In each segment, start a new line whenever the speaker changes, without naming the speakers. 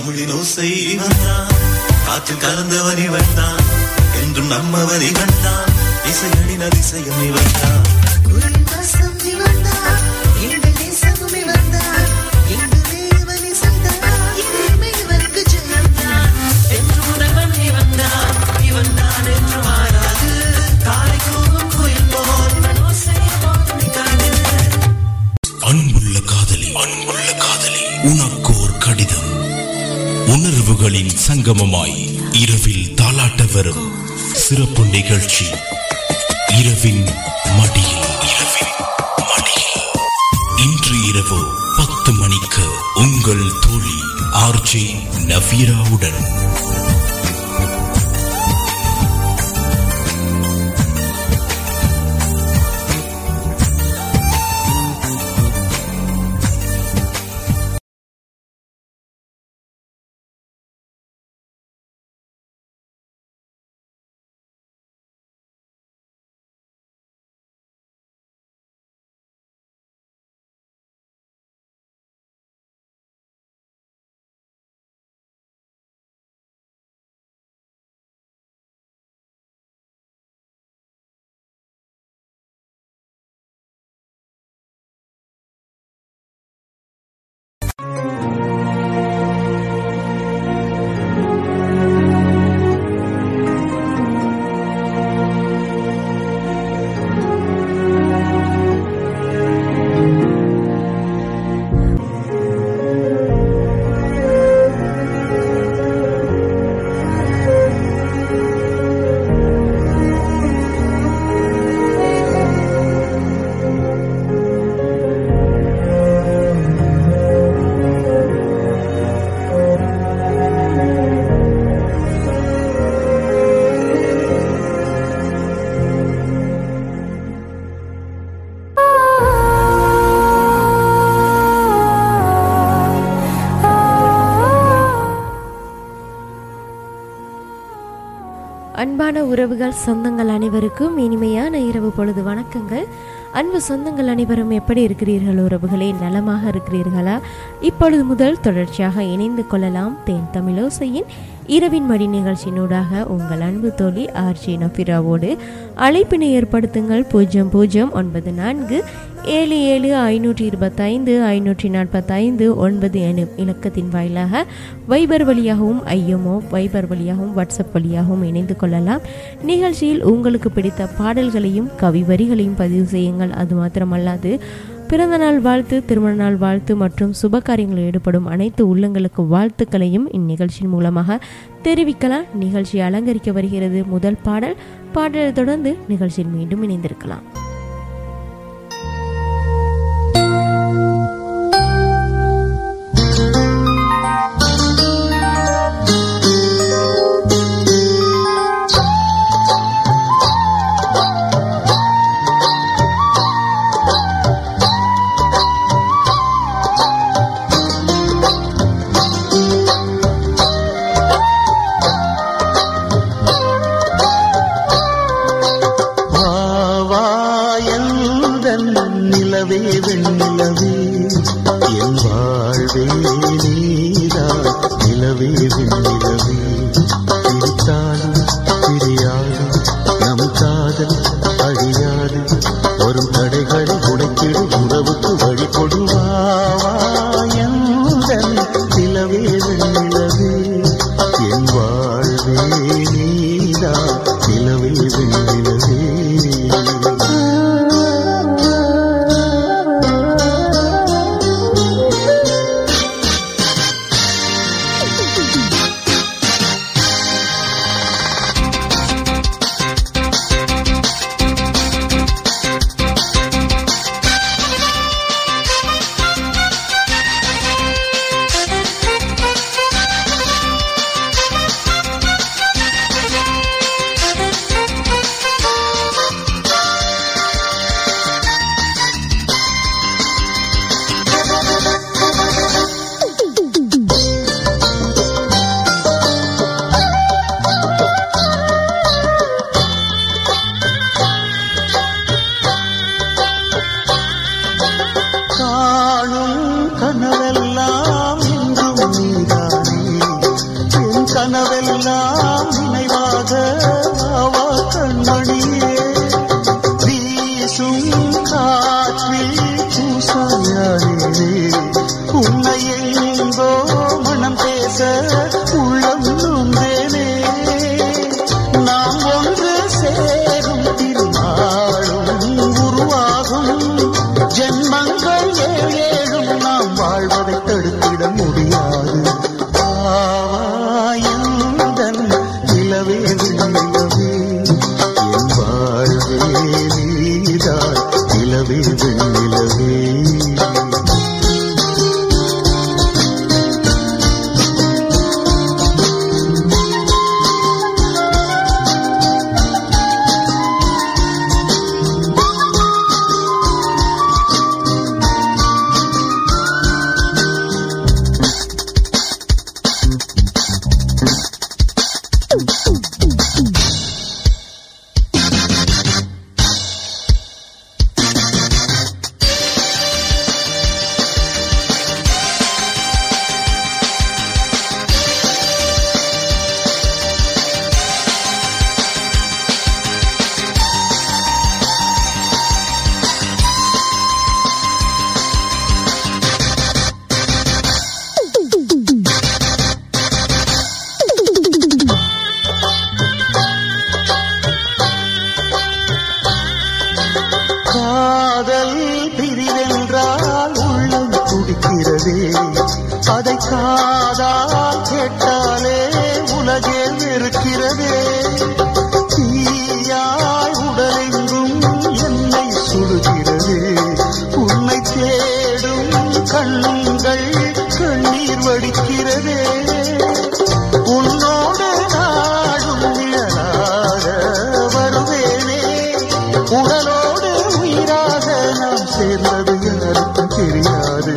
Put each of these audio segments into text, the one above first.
தமிழின் ஓசை இவன்தான் காற்று கலந்தவன் இவன்தான் என்றும் நம்மவன் இவன்தான் இசையடின் அதிசயம் இவன்தான்
குருவாசம் இவன்தான், எங்கள் நேசமும் இவன்தான், எங்கள் தேவன் இசைதான், இனிமே இவனுக்கு ஜெயம்தான். என்று முதல்வன் இவன்தான், இவன்தான் என்று மாறாது, காலை கூவும் குயில் போல் இவன் ஓசை எப்போதும் காது.
அன்புள்ள காதலி அன்புள்ள காதலி உனக்கோர் கடிதம் உணர்வுகளின் சங்கமமாய் இரவில் தாலாட்ட வரும் சிறப்பு நிகழ்ச்சி இரவின் மடியில் இரவின் மடியில் இன்று இரவு பத்து மணிக்கு உங்கள் தோழி ஆர்ஜே நவீராவுடன்
அன்பான உறவுகள் சொந்தங்கள் அனைவருக்கும் இனிமையான இரவு பொழுது வணக்கங்கள் அன்பு சொந்தங்கள் அனைவரும் எப்படி இருக்கிறீர்கள் உறவுகளே நலமாக இருக்கிறீர்களா இப்பொழுது முதல் தொடர்ச்சியாக இணைந்து கொள்ளலாம் தேன் தமிழோசையின் இரவின் மடி நிகழ்ச்சியினூடாக உங்கள் அன்பு தோழி ஆர்ஜி நஃபிராவோடு அழைப்பினை ஏற்படுத்துங்கள் பூஜ்ஜியம் பூஜ்ஜியம் ஒன்பது நான்கு ஏழு ஏழு ஐநூற்றி இருபத்தைந்து ஐநூற்றி நாற்பத்தைந்து ஒன்பது எனும் இலக்கத்தின் வாயிலாக வைபர் வழியாகவும் ஐஎம்ஓ வைபர் வழியாகவும் வாட்ஸ்அப் வழியாகவும் இணைந்து கொள்ளலாம் நிகழ்ச்சியில் உங்களுக்கு பிடித்த பாடல்களையும் கவி வரிகளையும் பதிவு செய்யுங்கள் அது மாத்திரமல்லாது பிறந்த நாள் வாழ்த்து திருமண நாள் வாழ்த்து மற்றும் சுப காரியங்களில் ஈடுபடும் அனைத்து உள்ளங்களுக்கு வாழ்த்துக்களையும் இந்நிகழ்ச்சியின் மூலமாக தெரிவிக்கலாம் நிகழ்ச்சி அலங்கரிக்க வருகிறது முதல் பாடல் பாடலை தொடர்ந்து நிகழ்ச்சியில் மீண்டும் இணைந்திருக்கலாம்
வாவாயந்தன் நிலவே வெண்ணிலவே என் வாழ்வே நீதான் நிலவே வெண்ணிலவே பிரித்தாலும் பிரியாது நம் காதல் அழியாது வரும் தடைகளை உடைத்திடும் உறவுக்கு வழி கொடுவாவாயந்தன் நிலவே வெண்ணிலவே என் வாழ்வே நீதான் நிலவே வெண்ணிலவே காணும் கனவெல்லாம் என்றும் நீதானே எல்லாம் நினைவாக ஆவா கண்மணியே வீசும் காற்றில் பூசாயானே உன்னை எங்கோ மனம் பேச உள்ளம் நொந்தேனே நாம் ஒன்று சேரும் திருநாளும் உருவாகும் ஜென்மங்கள் ஏழேழும் நாம் வாழ்வதை தடுத்திட முடியாது ஆவாயுடன் நிலவே நிலவே என் வாழ்வே நீதான் நிலவே நிலவே காதல் பிரிவென்றால் உள்ளம் துடிக்கிறதே அதை காதால் கேட்டாலே உலகே வெறுக்கிறதே தீயாய் உடலெங்கும் என்னை சுடுகிறதே உன்னை தேடும் கண்கள் கண்ணீர் வடிக்கிறதே உன்னோடு நாடும் நிழலாக வருவேனே உடலோடு உயிராக நாம் சேர்ந்தது யாருக்கும் தெரியாது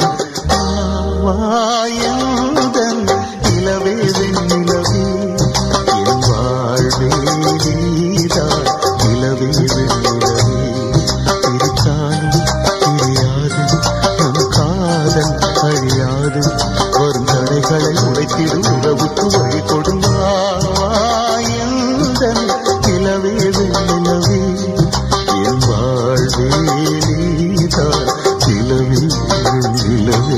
வாயுடன் நிலவே வெண்ணிலவே என் வாழ்வே நீதான் நிலவே வெண்ணிலவே பிரித்தாலும் தெரியாது நம் காதல் அழியாது வரும் தடைகளை உடைத்திடும் உறவுக்கு வழி கொடுவாயுடன் நிலவே வெண்ணிலவே என் வாழ்வே நீதான் நிலவே வெண்ணிலவே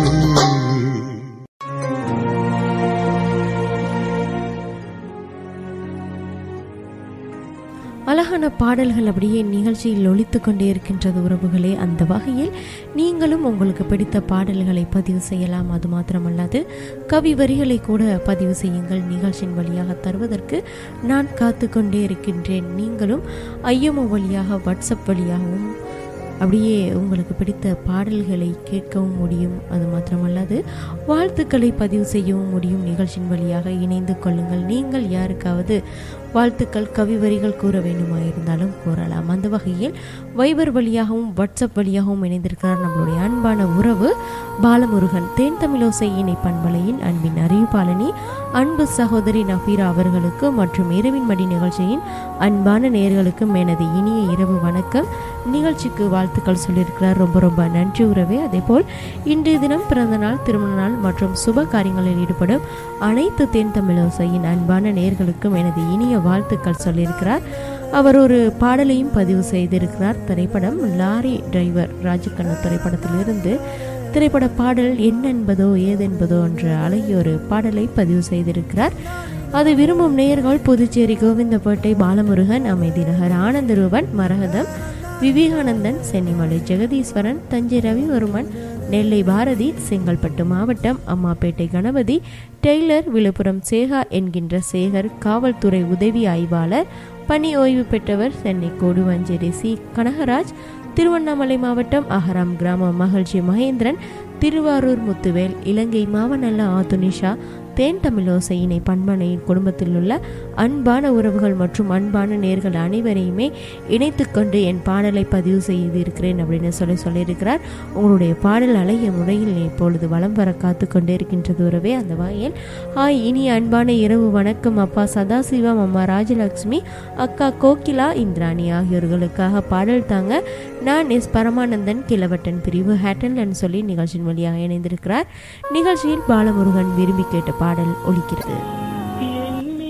அழகான பாடல்கள் அப்படியே நிகழ்ச்சியில் ஒலித்து கொண்டே இருக்கின்றது உறவுகளே அந்த வகையில் நீங்களும் உங்களுக்கு பிடித்த பாடல்களை பதிவு செய்யலாம் அது மாத்திரமல்லாது கவி வரிகளை கூட பதிவு செய்யுங்கள் நிகழ்ச்சியின் வழியாக தருவதற்கு நான் காத்து கொண்டே இருக்கின்றேன் நீங்களும் ஐஎம்ஓ வழியாக வாட்ஸ்அப் வழியாகவும் அப்படியே உங்களுக்கு பிடித்த பாடல்களை கேட்கவும் முடியும் அது மாத்திரமல்லாது வாழ்த்துக்களை பதிவு செய்யவும் முடியும் நிகழ்ச்சியின் வழியாக இணைந்து கொள்ளுங்கள் நீங்கள் யாருக்காவது வாழ்த்துக்கள் கவி வரிகள் கூற வேண்டுமா இருந்தாலும் கூறலாம் அந்த வகையில் வைபர் வழியாகவும் வாட்ஸ்அப் வழியாகவும் இணைந்திருக்கிறார் நம்மளுடைய அன்பான உறவு பாலமுருகன் தேன் தமிழோசை இணை பண்பலையின் அன்பின் அறிவிப்பாளனி அன்பு சகோதரி நஃபீரா அவர்களுக்கு மற்றும் இரவின் மடி நிகழ்ச்சியின் அன்பான நேயர்களுக்கும் எனது இனிய இரவு வணக்கம் நிகழ்ச்சிக்கு வாழ்த்துக்கள் சொல்லியிருக்கிறார் ரொம்ப ரொம்ப நன்றி உறவே அதேபோல் இன்றைய தினம் பிறந்த நாள் திருமண நாள் மற்றும் சுப காரியங்களில் ஈடுபடும் அனைத்து தென் தமிழோசையின் அன்பான நேயர்களுக்கும் எனது இனிய வாழ்த்துக்கள் சொல்லியிருக்கிறார் அவர் ஒரு பாடலையும் பதிவு செய்திருக்கிறார் திரைப்படம் லாரி டிரைவர் ராஜகண்ணு திரைப்படத்திலிருந்து திரைப்பட பாடல் என்ன என்பதோ ஏதென்பதோ என்ற அழகிய ஒரு பாடலை பதிவு செய்திருக்கிறார் அது விரும்பும் நேயர்கள் புதுச்சேரி கோவிந்தப்பேட்டை பாலமுருகன் அமைதி நகர் ஆனந்தரூபன் மரகதம் விவேகானந்தன் சென்னிமலை ஜெகதீஸ்வரன் தஞ்சை ரவிவர்மன் நெல்லை பாரதி செங்கல்பட்டு மாவட்டம் அம்மாப்பேட்டை கணபதி டெய்லர் விழுப்புரம் சேகா என்கின்ற சேகர் காவல்துறை உதவி ஆய்வாளர் பணி ஓய்வு பெற்றவர் சென்னை கோடுவஞ்சேரி சி கனகராஜ் திருவண்ணாமலை மாவட்டம் அகராம் கிராமம் மகிழ்ச்சி மகேந்திரன் திருவாரூர் முத்துவேல் இலங்கை மாவனல்ல ஆத்துனிஷா தேன் தமிழோசையினை பண்பனையின் குடும்பத்தில் உள்ள அன்பான உறவுகள் மற்றும் அன்பான நேர்கள் அனைவரையுமே இணைத்து கொண்டு என் பாடலை பதிவு செய்திருக்கிறேன் அப்படின்னு சொல்லி சொல்லியிருக்கிறார் உங்களுடைய பாடல் அழகிய முறையில் இப்பொழுது வலம் வர காத்து கொண்டே இருக்கின்றது உறவே அந்த வகையில் ஹாய் இனிய அன்பான இரவு வணக்கம் அப்பா சதாசிவம் அம்மா ராஜலட்சுமி அக்கா கோகிலா இந்திராணி ஆகியோர்களுக்காக பாடல் தாங்க நான் எஸ் பரமானந்தன் கிழவட்டன் பிரிவு ஹேட்டல் சொல்லி நிகழ்ச்சியின் வழியாக இணைந்திருக்கிறார் நிகழ்ச்சியில் பாலமுருகன் விரும்பி கேட்ட பாடல் ஒலிக்கிறது
என்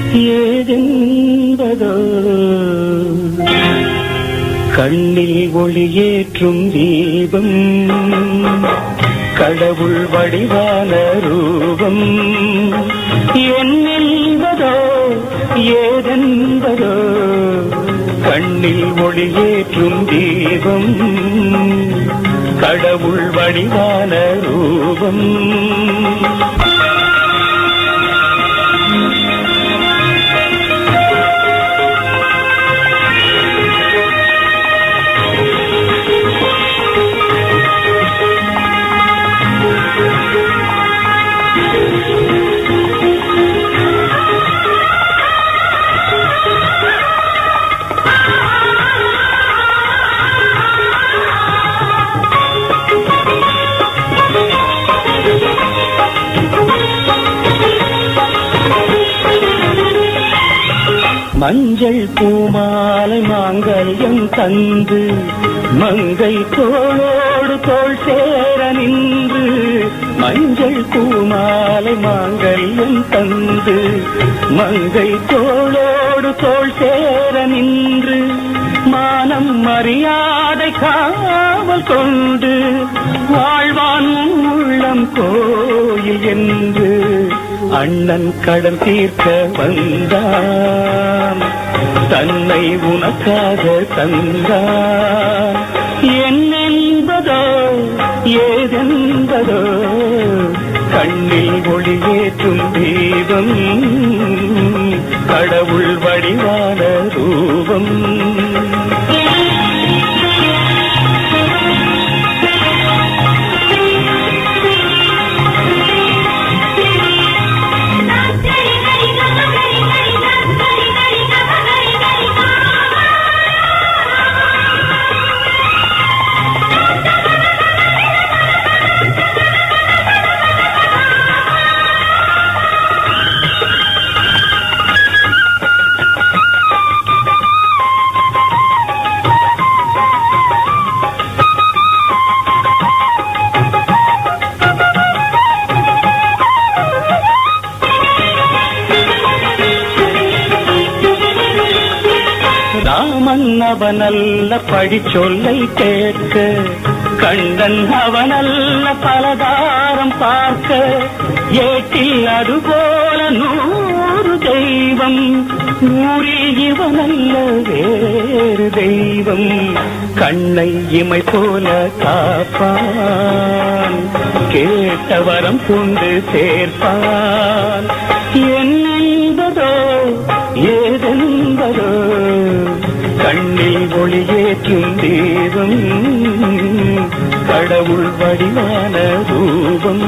ஏதென்பதோ கண்ணில் ஒளியேற்றும் தீபம் கடவுள் வடிவான ரூபம் என்னென்பதோ ஏதென்பதோ கண்ணில் ஒளியேற்றும் தீபம் கடவுள் வடிவான ரூபம் மஞ்சள் பூமாலை மாங்கல்யம் தந்து மங்கை தோளோடு தோள் சேர நின்று மஞ்சள் பூமாலை மாங்கல்யம் தந்து மங்கை தோளோடு தோள் சேர நின்று மானம் மரியாதை காவல் கொண்டு வாழ்வான் உன் உள்ளம் கோயில் என்று அண்ணன் கடன் தீர்க்க வந்தான் தன்னை உனக்காக தந்தான் என்னென்பதோ ஏதென்பதோ கண்ணில் ஒளியேற்றும் தீபம் கடவுள் வடிவான ரூபம் ராமன் அவனல்ல படி சொல்லை கேட்க கண்டன் அவனல்ல பலதாரம் பார்க்க ஏட்டில் அதுபோல நூறு தெய்வம் ஊரில் இவனல்ல வேறு தெய்வம் கண்ணை இமை போல காப்பான் கேட்ட வரம் கொண்டு சேர்ப்பான் என்னென்பதோ ஏதென்பதோ கண்ணில் ஒளியேற்றும் தீபம் கடவுள் வடிவான ரூபம்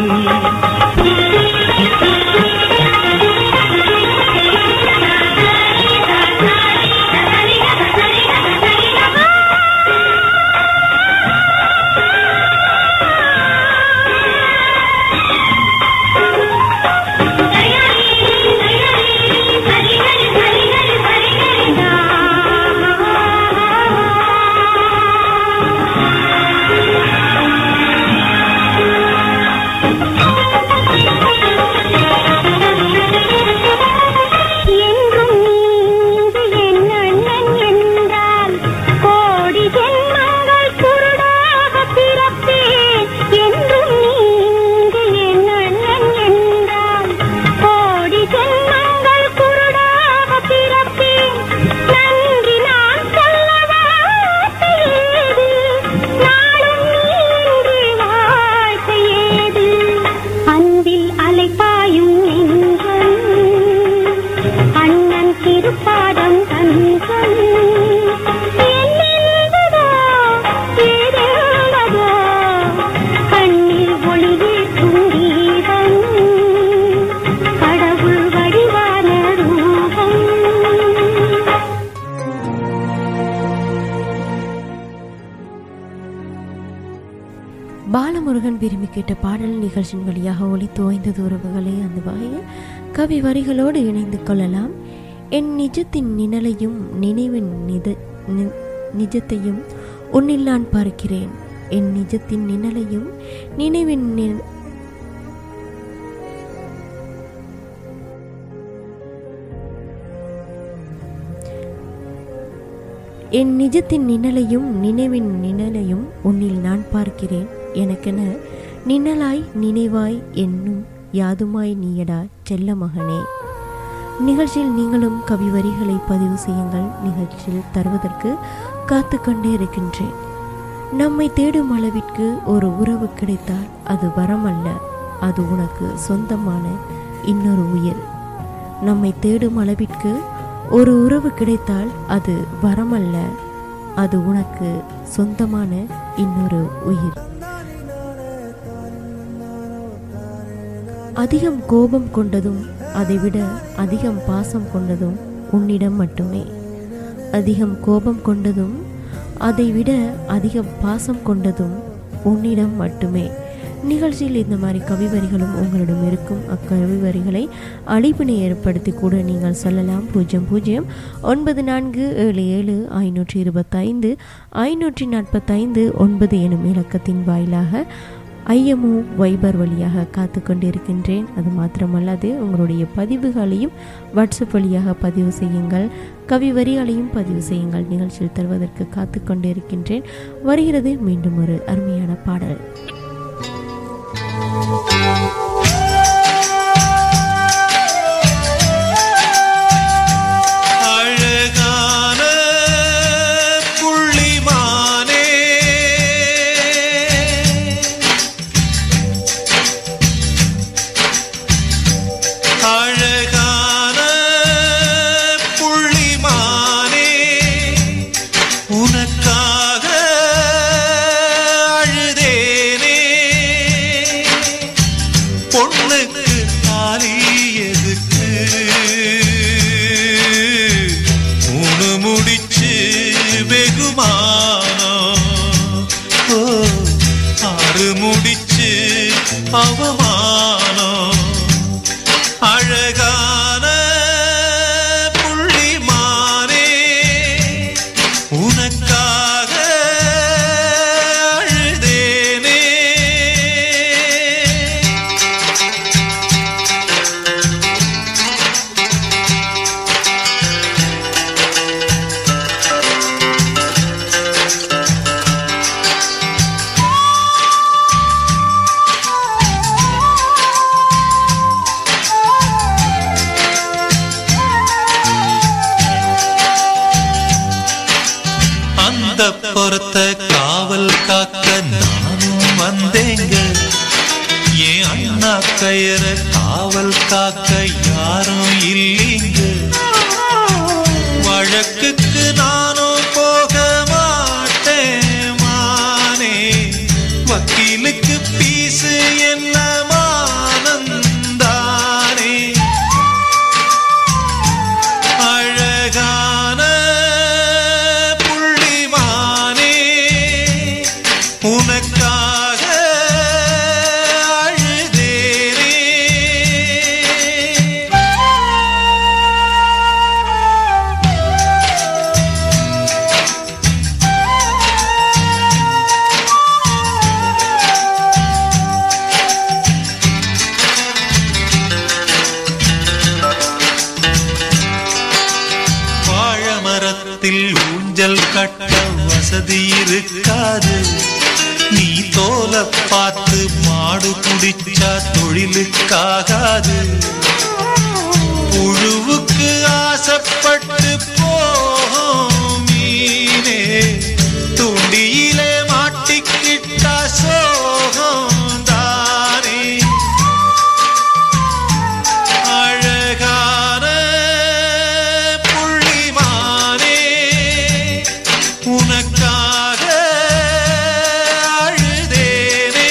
என்றும் நீங்கு என் அண்ணன் என்றால் கோடி ஜென்மங்கள் குருடாக பிறப்பேன் என்றும் நீங்கு என் அண்ணன் என்றால் கோடி ஜென்மங்கள் குருடாக பிறப்பேன் நன்றி நான் சொல்ல வார்த்தை ஏது நாளும் நீங்கு வாழ்க்கை ஏது அன்பில் அலைப்பாயும் நெஞ்சம் அண்ணன் திருப்பாதம் தஞ்சம் என்னென்பதோ ஏதென்பதோ கண்ணில் ஒளியேற்றும் தீபம் கடவுள் வடிவான ரூபம்
பாலமுருகன் விரும்பி கேட்ட பாடல் நிகழ்ச்சியின் வழியாக ஒளி தோய்ந்தது உறவுகளே அந்த வகையில் கவி வரிகளோடு இணைந்து கொள்ளலாம் என் நிஜத்தின் நிழலையும் நினைவின் நித நி- நிஜத்தையும் உன்னில் நான் பார்க்கிறேன் என் நிஜத்தின் நிழலையும் நினைவின் நி- என் நிஜத்தின் நிழலையும் நினைவின் நிழலையும் உன்னில் நான் பார்க்கிறேன் எனக்கென நிழலாய் நினைவாய் என்னும் யாதுமாய் நீயடா செல்ல மகனே நிகழ்ச்சியில் நீங்களும் கவி வரிகளை பதிவு செய்யுங்கள் நிகழ்ச்சியில் தருவதற்கு காத்து கொண்டே இருக்கின்றேன் நம்மை தேடும் அளவிற்கு ஒரு உறவு கிடைத்தால் அது வரமல்ல அது உனக்கு சொந்தமான இன்னொரு உயிர் நம்மை தேடும் அளவிற்கு ஒரு உறவு கிடைத்தால் அது வரமல்ல அது உனக்கு சொந்தமான இன்னொரு உயிர் அதிகம் கோபம் கொண்டதும் அதைவிட அதிகம் பாசம் கொண்டதும் உன்னிடம் மட்டுமே அதிகம் கோபம் கொண்டதும் அதைவிட அதிகம் பாசம் கொண்டதும் உன்னிடம் மட்டுமே நிகழ்ச்சியில் இந்த மாதிரி கவிவரிகளும் உங்களிடம் இருக்கும் அக்கவிவரிகளை அழைப்பினை ஏற்படுத்தி கூட நீங்கள் சொல்லலாம் பூஜ்ஜியம் பூஜ்ஜியம் ஒன்பது நான்கு ஏழு ஏழு ஐநூற்றி இருபத்தைந்து ஐநூற்றி நாற்பத்தைந்து ஒன்பது எனும் இலக்கத்தின் வாயிலாக ஐஎம்ஓ வைபர் வழியாக காத்து கொண்டிருக்கின்றேன் அது மாத்திரமல்லாது உங்களுடைய பதிவுகளையும் வாட்ஸ்அப் வழியாக பதிவு செய்யுங்கள் கவி வரிகளையும் பதிவு செய்யுங்கள் நிகழ்ச்சியில் தருவதற்கு காத்து கொண்டிருக்கின்றேன் வருகிறது மீண்டும் ஒரு அருமையான பாடல்
அழகான புள்ளிமானே அழகான புள்ளிமானே உனக்காக அழுதேனே பொண்ணுக்கு தாலி எதுக்கு மூணு முடிச்சு வெகுமானம் ஓ ஆறு முடிச்சு அவமானம் அழகான புள்ளிமானே உனக்காக அழுதேனே அந்த பொறுத்த காவல் காக்க நானும் வந்தேங்க என் அண்ணா கயிற காவல் காக்க யாரும் இல்லைங்க வழக்குக்கு நானும் போக மாட்டேன் மானே வக்கீலுக்கு பீசு என்ன மானந்தானே அழகான புள்ளிமானே உனக்காக அழுதேனே வாழை மரத்தில் ஊஞ்சல் கட்ட வசதி இருக்காது நீ தோல பார்த்து மாடு குடிச்சா தொழிலுக்காகாது புழுவுக்கு ஆசைப்பட்டு போகும் மீனே துண்டியிலே மாட்டிக்கிட்டா சோகம் தானே அழகான புள்ளிமானே உனக்காக அழுதேனே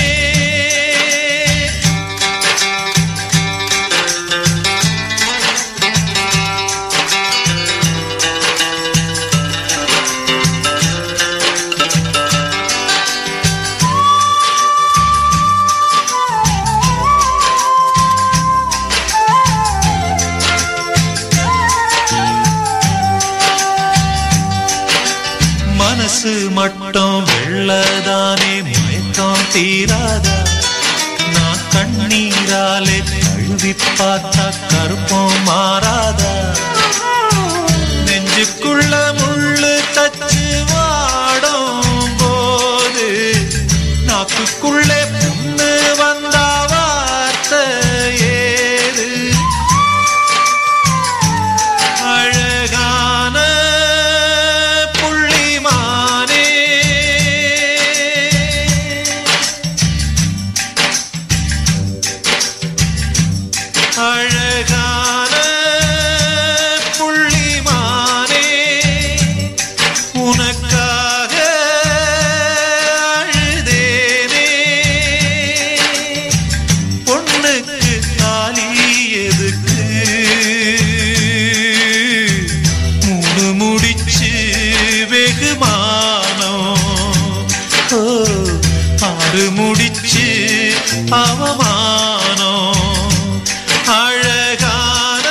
மனசு மட்டும் வெள்ளதானே மயக்கம் தீராதா நான் கண்ணீராலே கழுவி பார்த்தா கருப்பம் மாறாதா நெஞ்சுக்குள்ள முள்ளு தச்சு வாடும் போது நாக்குக்குள்ளே புண்ணு வந்த வார்த்தை ஏது அழகான புள்ளிமானே அழகான புள்ளிமானே உனக்காக அழுதேனே பொண்ணுக்கு தாலி எதுக்கு மூணு முடிச்சு வெகுமானம் ஓ, ஆறு முடிச்சு அவமானம் அழகான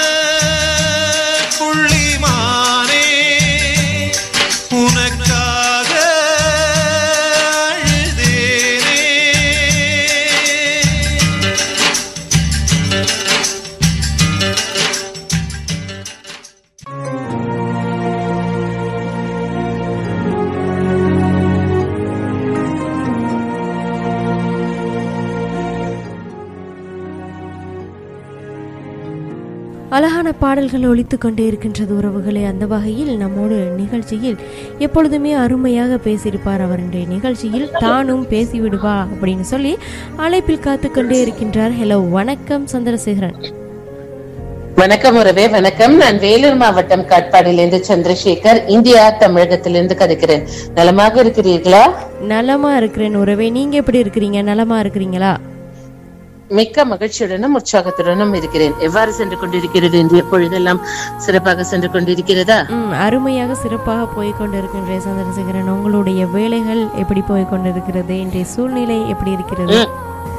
புள்ளிமானே உனக்காக அழுதேனே
அழகான பாடல்கள் ஒலித்து கொண்டே இருக்கின்றது உறவுகளே அந்த வகையில் நம்மோடு நிகழ்ச்சியில் எப்பொழுதுமே அருமையாக பேசியிருப்பார் அவருடைய நிகழ்ச்சியில் தானும் பேசிவிடுவா அப்படின்னு சொல்லி அழைப்பில் காத்து கொண்டே இருக்கின்றார் ஹலோ வணக்கம் சந்திரசேகரன்
வணக்கம் உறவே வணக்கம் நான் வேலூர் மாவட்டம் காட்பாடியிலிருந்து சந்திரசேகர் இந்தியா தமிழகத்திலிருந்து கதைக்கிறேன் நலமாக இருக்கிறீர்களா
நலமா இருக்கிறேன் உறவே நீங்க எப்படி இருக்கிறீங்க நலமா இருக்கிறீங்களா
மிக்க மகிழ்ச்சியுடனும் உற்சாகத்துடனும் இருக்கிறேன் எவ்வாறு சென்று கொண்டிருக்கிறது இன்றைய பொழுதெல்லாம் சிறப்பாக சென்று கொண்டிருக்கிறதா
ம் அருமையாக சிறப்பாக போய் கொண்டிருக்கின்ற சந்திரசேகரன் உங்களுடைய வேலைகள் எப்படி போய் கொண்டிருக்கிறது இன்றைய சூழ்நிலை எப்படி இருக்கிறது
ம்.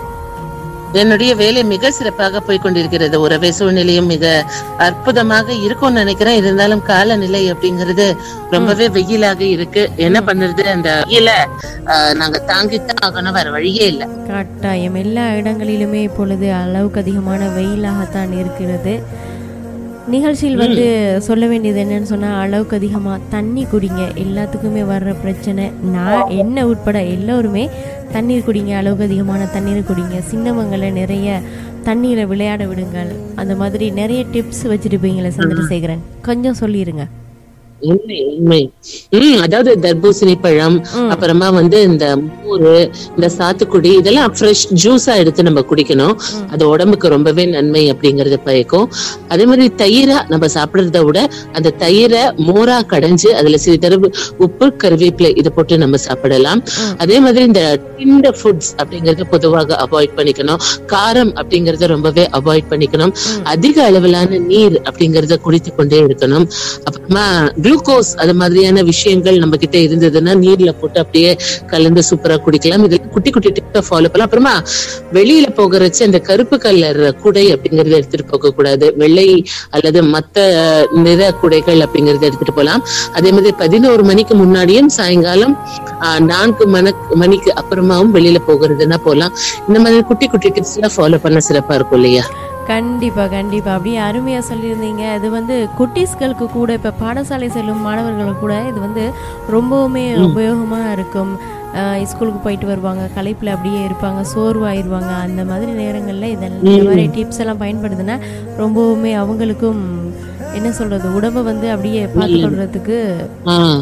என்னுடைய வேலை மிக சிறப்பாக போய் கொண்டிருக்கிறது உறவே சூழ்நிலையும் மிக அற்புதமாக இருக்கும்னு நினைக்கிறேன் இருந்தாலும் காலநிலை அப்படிங்கிறது ரொம்பவே வெயிலாக இருக்கு என்ன பண்றது அந்த வெயில ஆஹ், நாங்க தாங்கித்தான் ஆகணும் வேற வழியே இல்ல
கட்டாயம் எல்லா இடங்களிலுமே இப்பொழுது அளவுக்கு அதிகமான வெயிலாகத்தான் இருக்கிறது நிகழ்ச்சியில் வந்து சொல்ல வேண்டியது என்னன்னு சொன்னா அளவுக்கு அதிகமா தண்ணி குடிங்க எல்லாத்துக்குமே வர்ற பிரச்சனை நான் என்ன உட்பட எல்லோருமே தண்ணீர் குடிங்க அளவுக்கு அதிகமான தண்ணீர் குடிங்க சின்னவங்களை நிறைய தண்ணீரை விளையாட விடுங்கள் அந்த மாதிரி நிறைய டிப்ஸ் வச்சிருப்பீங்களே சந்திரசேகரன் கொஞ்சம் சொல்லிருங்க
உண்மை உண்மை உம் அதாவது தர்பூசணி பழம் அப்புறமா வந்து இந்த மோரு இந்த சாத்துக்குடி இதெல்லாம் ஃப்ரெஷ் ஜூஸா எடுத்து நம்ம குடிக்கணும் அது உடம்புக்கு ரொம்பவே நன்மை அப்படிங்கறது பயக்கும் அதே மாதிரி தயிரா நம்ம சாப்பிடுறத விட அந்த தயிரை மோரா கடைஞ்சு அதுல சிறிதளவு உப்பு கருவேப்பிலை இதை போட்டு நம்ம சாப்பிடலாம் அதே மாதிரி இந்த டிண்ட ஃபுட்ஸ் அப்படிங்கறத பொதுவாக அவாய்ட் பண்ணிக்கணும் காரம் அப்படிங்கறத ரொம்பவே அவாய்ட் பண்ணிக்கணும் அதிக அளவிலான நீர் அப்படிங்கறத குடித்து கொண்டே இருக்கணும் அப்புறமா குளுக்கோஸ் அது மாதிரியான விஷயங்கள் நம்ம கிட்ட இருந்ததுன்னா நீர்ல போட்டு அப்படியே கலந்து சூப்பரா குடிக்கலாம் இதுல குட்டி குட்டி டிப்பை ஃபாலோ பண்ணலாம் அப்புறமா வெளியில போகிறச்சு அந்த கருப்பு கலர் குடை அப்படிங்கறத எடுத்துட்டு போக கூடாது வெள்ளை அல்லது மத்த நிற குடைகள் அப்படிங்கறத எடுத்துட்டு போகலாம் அதே மாதிரி பதினோரு மணிக்கு முன்னாடியும் சாயங்காலம் ஆஹ், நான்கு மணி மணிக்கு அப்புறமாவும் வெளியில போகிறதுன்னா போகலாம் இந்த மாதிரி குட்டி குட்டி டிப்ஸ் எல்லாம் ஃபாலோ பண்ண சிறப்பா இருக்கும் இல்லையா
கண்டிப்பா கண்டிப்பா அப்படியே அருமையா சொல்லியிருந்தீங்க இது வந்து குட்டீஸ்களுக்கு கூட இப்ப பாடசாலை செல்லும் மாணவர்களுக்கு கூட இது வந்து ரொம்பவுமே உபயோகமா இருக்கும் அஹ் ஸ்கூலுக்கு போயிட்டு வருவாங்க களைப்புல அப்படியே இருப்பாங்க சோர்வாயிருவாங்க அந்த மாதிரி நேரங்கள்ல இதெல்லாம் இந்த மாதிரி டிப்ஸ் எல்லாம் பயன்படுதுன்னா ரொம்பவுமே அவங்களுக்கும் என்ன சொல்றது உடம்ப வந்து அப்படியே பார்த்து கொள்றதுக்கு
ஆஹ்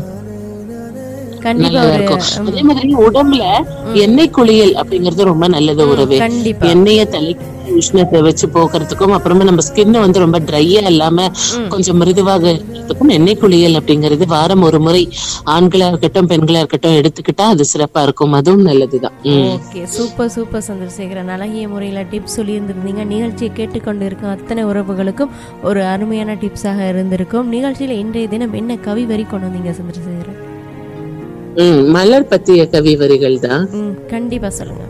கண்டிப்பா
நல்லா
ஒரு
இருக்கும் அதே மாதிரி உடம்புல எண்ணெய் குளியல் அப்படிங்கறது ரொம்ப நல்லது உறவே
கண்டிப்பா
எண்ணெய தலைக்கு உஷ்ணத்தை வச்சு போக்குறதுக்கும் அப்புறமா நம்ம ஸ்கின் வந்து ரொம்ப ட்ரையா இல்லாம கொஞ்சம் மிருதுவாக இருக்கிறதுக்கும் எண்ணெய் குளியல் அப்படிங்கிறது வாரம் ஒரு முறை ஆண்களா இருக்கட்டும் பெண்களா இருக்கட்டும் எடுத்துக்கிட்டா அது சிறப்பா இருக்கும் அதுவும் நல்லதுதான் உம்
ஓகே சூப்பர் சூப்பர் சந்திரசேகரன் அழகிய முறையில் டிப்ஸ் சொல்லியிருந்திருந்தீங்க நிகழ்ச்சியை கேட்டுக்கொண்டு இருக்கும் அத்தனை உறவுகளுக்கும் ஒரு அருமையான டிப்ஸாக இருந்திருக்கும் நிகழ்ச்சியில் இன்றைய தினம் என்ன கவி வரி கொண்டு வந்தீங்க சந்திரசேகரன்
உம் மலர் பத்திய கவி வரிகள் தான்
ம் கண்டிப்பா சொல்லுங்க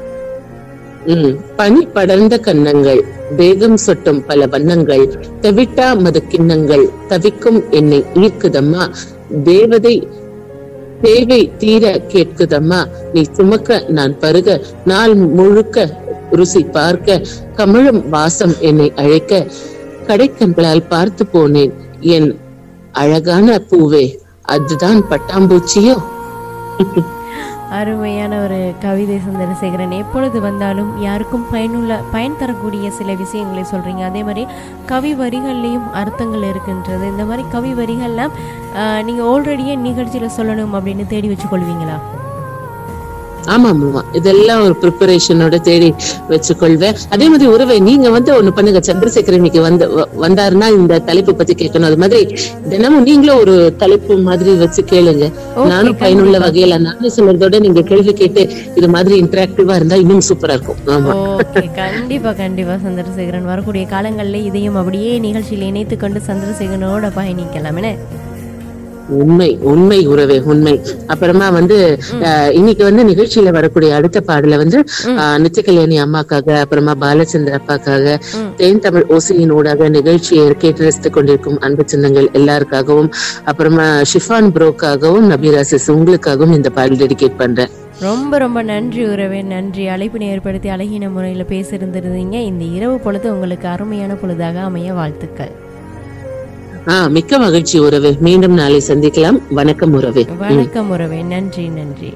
உம் பனி படர்ந்த கன்னங்கள் வேகம் சொட்டும் பல வண்ணங்கள் தவிட்டா மத கிண்ணங்கள் தவிக்கும் என்னை ஈர்க்குதம்மா தேவதை தேவை தீர கேட்குதம்மா நீ சுமக்க நான் பருக நாள் முழுக்க ருசி பார்க்க கமழும் வாசம் என்னை அழைக்க கடைக்கண்களால் பார்த்து போனேன் என் அழகான பூவே அதுதான் பட்டாம்பூச்சியோ
அருமையான ஒரு கவிதை சந்திரசேகரன் எப்பொழுது வந்தாலும் யாருக்கும் பயனுள்ள பயன் தரக்கூடிய சில விஷயங்களை சொல்றீங்க அதே மாதிரி கவி வரிகள்லையும் அர்த்தங்கள் இருக்கின்றது இந்த மாதிரி கவி வரிகள்லாம் ஆஹ், நீங்க ஆல்ரெடியே நிகழ்ச்சியில சொல்லணும் அப்படின்னு தேடி வச்சு கொள்வீங்களா
ஆமா ஆமா இதெல்லாம் ஒரு ப்ரிப்பரேஷனோட தேடி வச்சுக்கொள்வேன் அதே மாதிரி உறவை நீங்க வந்து ஒண்ணு பண்ணுங்க சந்திரசேகர் இன்னைக்கு வந்து வ- வந்தாருன்னா இந்த தலைப்பு பத்தி கேட்கணும் அது மாதிரி தினமும் நீங்களும் ஒரு தலைப்பு மாதிரி வச்சு கேளுங்க நானும் பயனுள்ள வகையில நானும் சொல்றதோட நீங்க கேள்வி கேட்டு இது மாதிரி இன்டராக்டிவா இருந்தா இன்னும் சூப்பரா இருக்கும் ஆமா
ஓகே கண்டிப்பா கண்டிப்பா சந்திரசேகரன் வரக்கூடிய காலங்கள்ல இதையும் அப்படியே நிகழ்ச்சியில் இணைத்து கொண்டு சந்திரசேகரனோட பயணிக்கலாம் என்ன
உண்மை உண்மை உறவே உண்மை அப்புறமா வந்து அஹ், இன்னைக்கு வந்து நிகழ்ச்சியில வரக்கூடிய அடுத்த பாடல வந்து அஹ், நித்ய கல்யாணி அம்மாக்காக அப்புறமா பாலச்சந்திர அப்பாக்காக தேன் தமிழ் ஓசையின் ஊடாக நிகழ்ச்சியை கேட்டு ரசித்துக் கொண்டிருக்கும் அன்பு சின்னங்கள் எல்லாருக்காகவும் அப்புறமா ஷிஃபான் ப்ரோக்காகவும் நபீராசிஸ் உங்களுக்காகவும் இந்த பாடல் டெடிகேட் பண்றேன்
ரொம்ப ரொம்ப நன்றி உறவே நன்றி அழைப்பினை ஏற்படுத்தி அழகின முறையில் பேசியிருந்திருந்தீங்க இந்த இரவு பொழுது உங்களுக்கு அருமையான பொழுதாக அமைய வாழ்த்துக்கள்
ஆஹ் மிக்க மகிழ்ச்சி உறவே மீண்டும் நாளை சந்திக்கலாம் வணக்கம் உறவே
வணக்கம் உறவே நன்றி நன்றி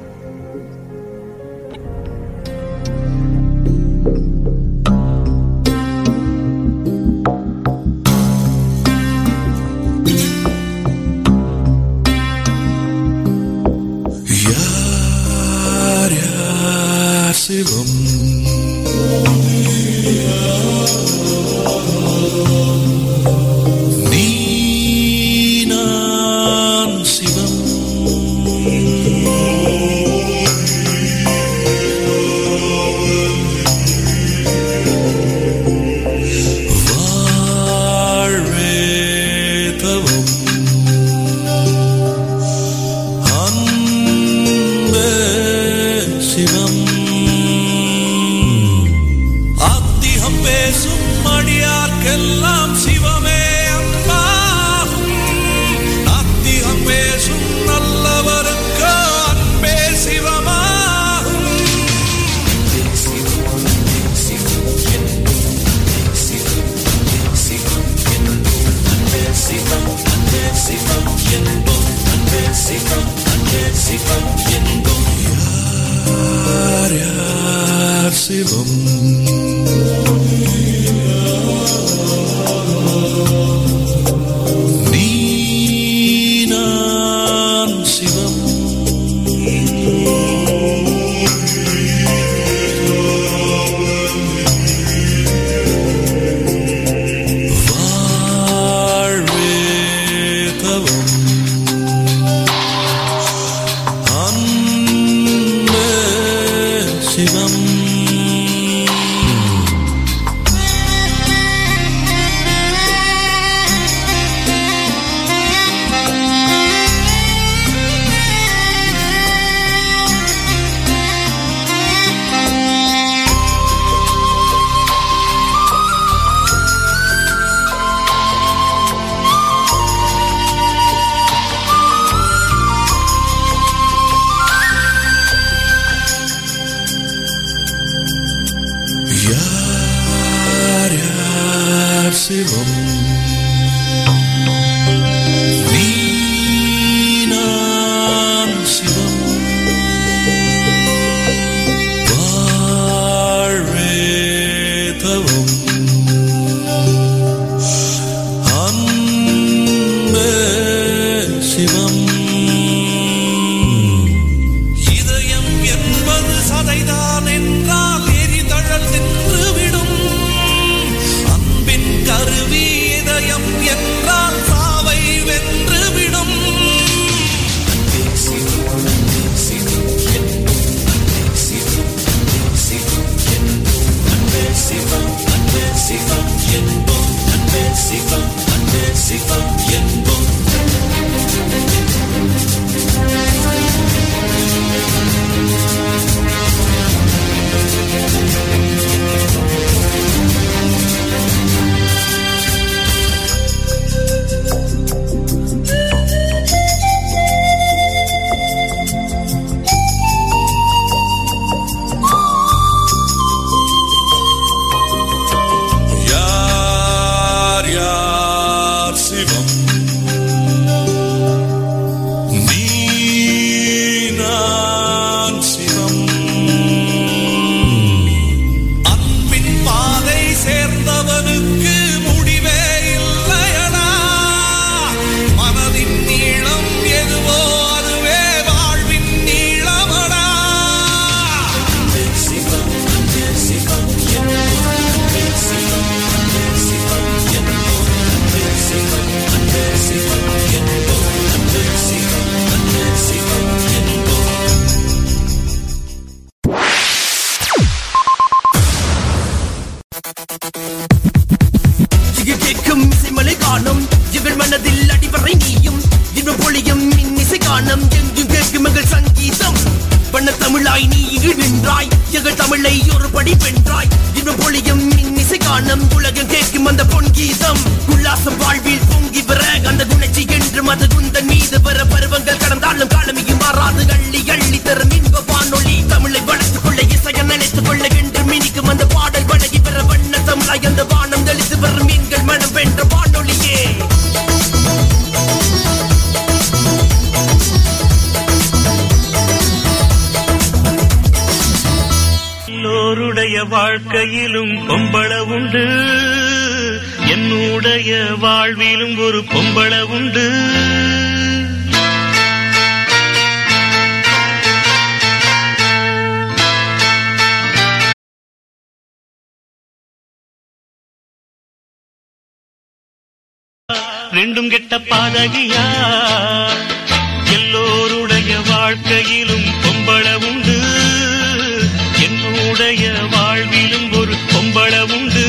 யார் யார் சிவம் நீ நான் சிவம் வாழ்வே தவம் அன்பே சிவம் ஆத்திகம் பேசும் அடியார்க்கெல்லாம் சிவமே அன்பாகும் நாத்திகம் பேசும் நல்லவருக்கு அன்பே சிவமாகும் யார் யார் சிவம் நீ நான் சிவம் வாழ்வே தவம் அன்பே சிவம் யார் யார் சிவம் நீ நான் சிவம் வாழ்வே தவம் அன்பே சிவம் இதயம் என்பது சதைதான் என்றால் எரிதழல் நின்றுவிடும் அன்பின் கருவி
தமிழாய் நீ இங்கு நின்றாய் எங்கள் தமிழை ஒரு படி வென்றாய் இன்னும் பொழியும் இன்னிசை காணும் உலகம் கேட்கும் அந்த பொன் கீதம் உல்லாசம் வாழ்வில் பொங்கி வர அந்த குணச்சி என்று மத குந்தன் மீது வர பருவங்கள் கடந்தாலும் காலமியும் மாறாது அள்ளி அள்ளி தரும் இன்ப வானொலி தமிழை வளர்த்துக் கொள்ள இசைய நினைத்துக் கொள்ள என்று மினிக்கும் அந்த பாடல் வழங்கி வர வண்ண தமிழாய் அந்த வானம் தெளித்து வரும் எங்கள் மனம் வென்ற வானொலியே
எல்லோருடைய வாழ்க்கையிலும் பொம்பள உண்டு என்னுடைய வாழ்விலும் ஒரு பொம்பள உண்டு ரெண்டும் கெட்ட பாதகியா எல்லோருடைய வாழ்க்கையிலும் பொம்பள உண்டு என்னுடைய வாழ்விலும் ஒரு பொம்பள உண்டு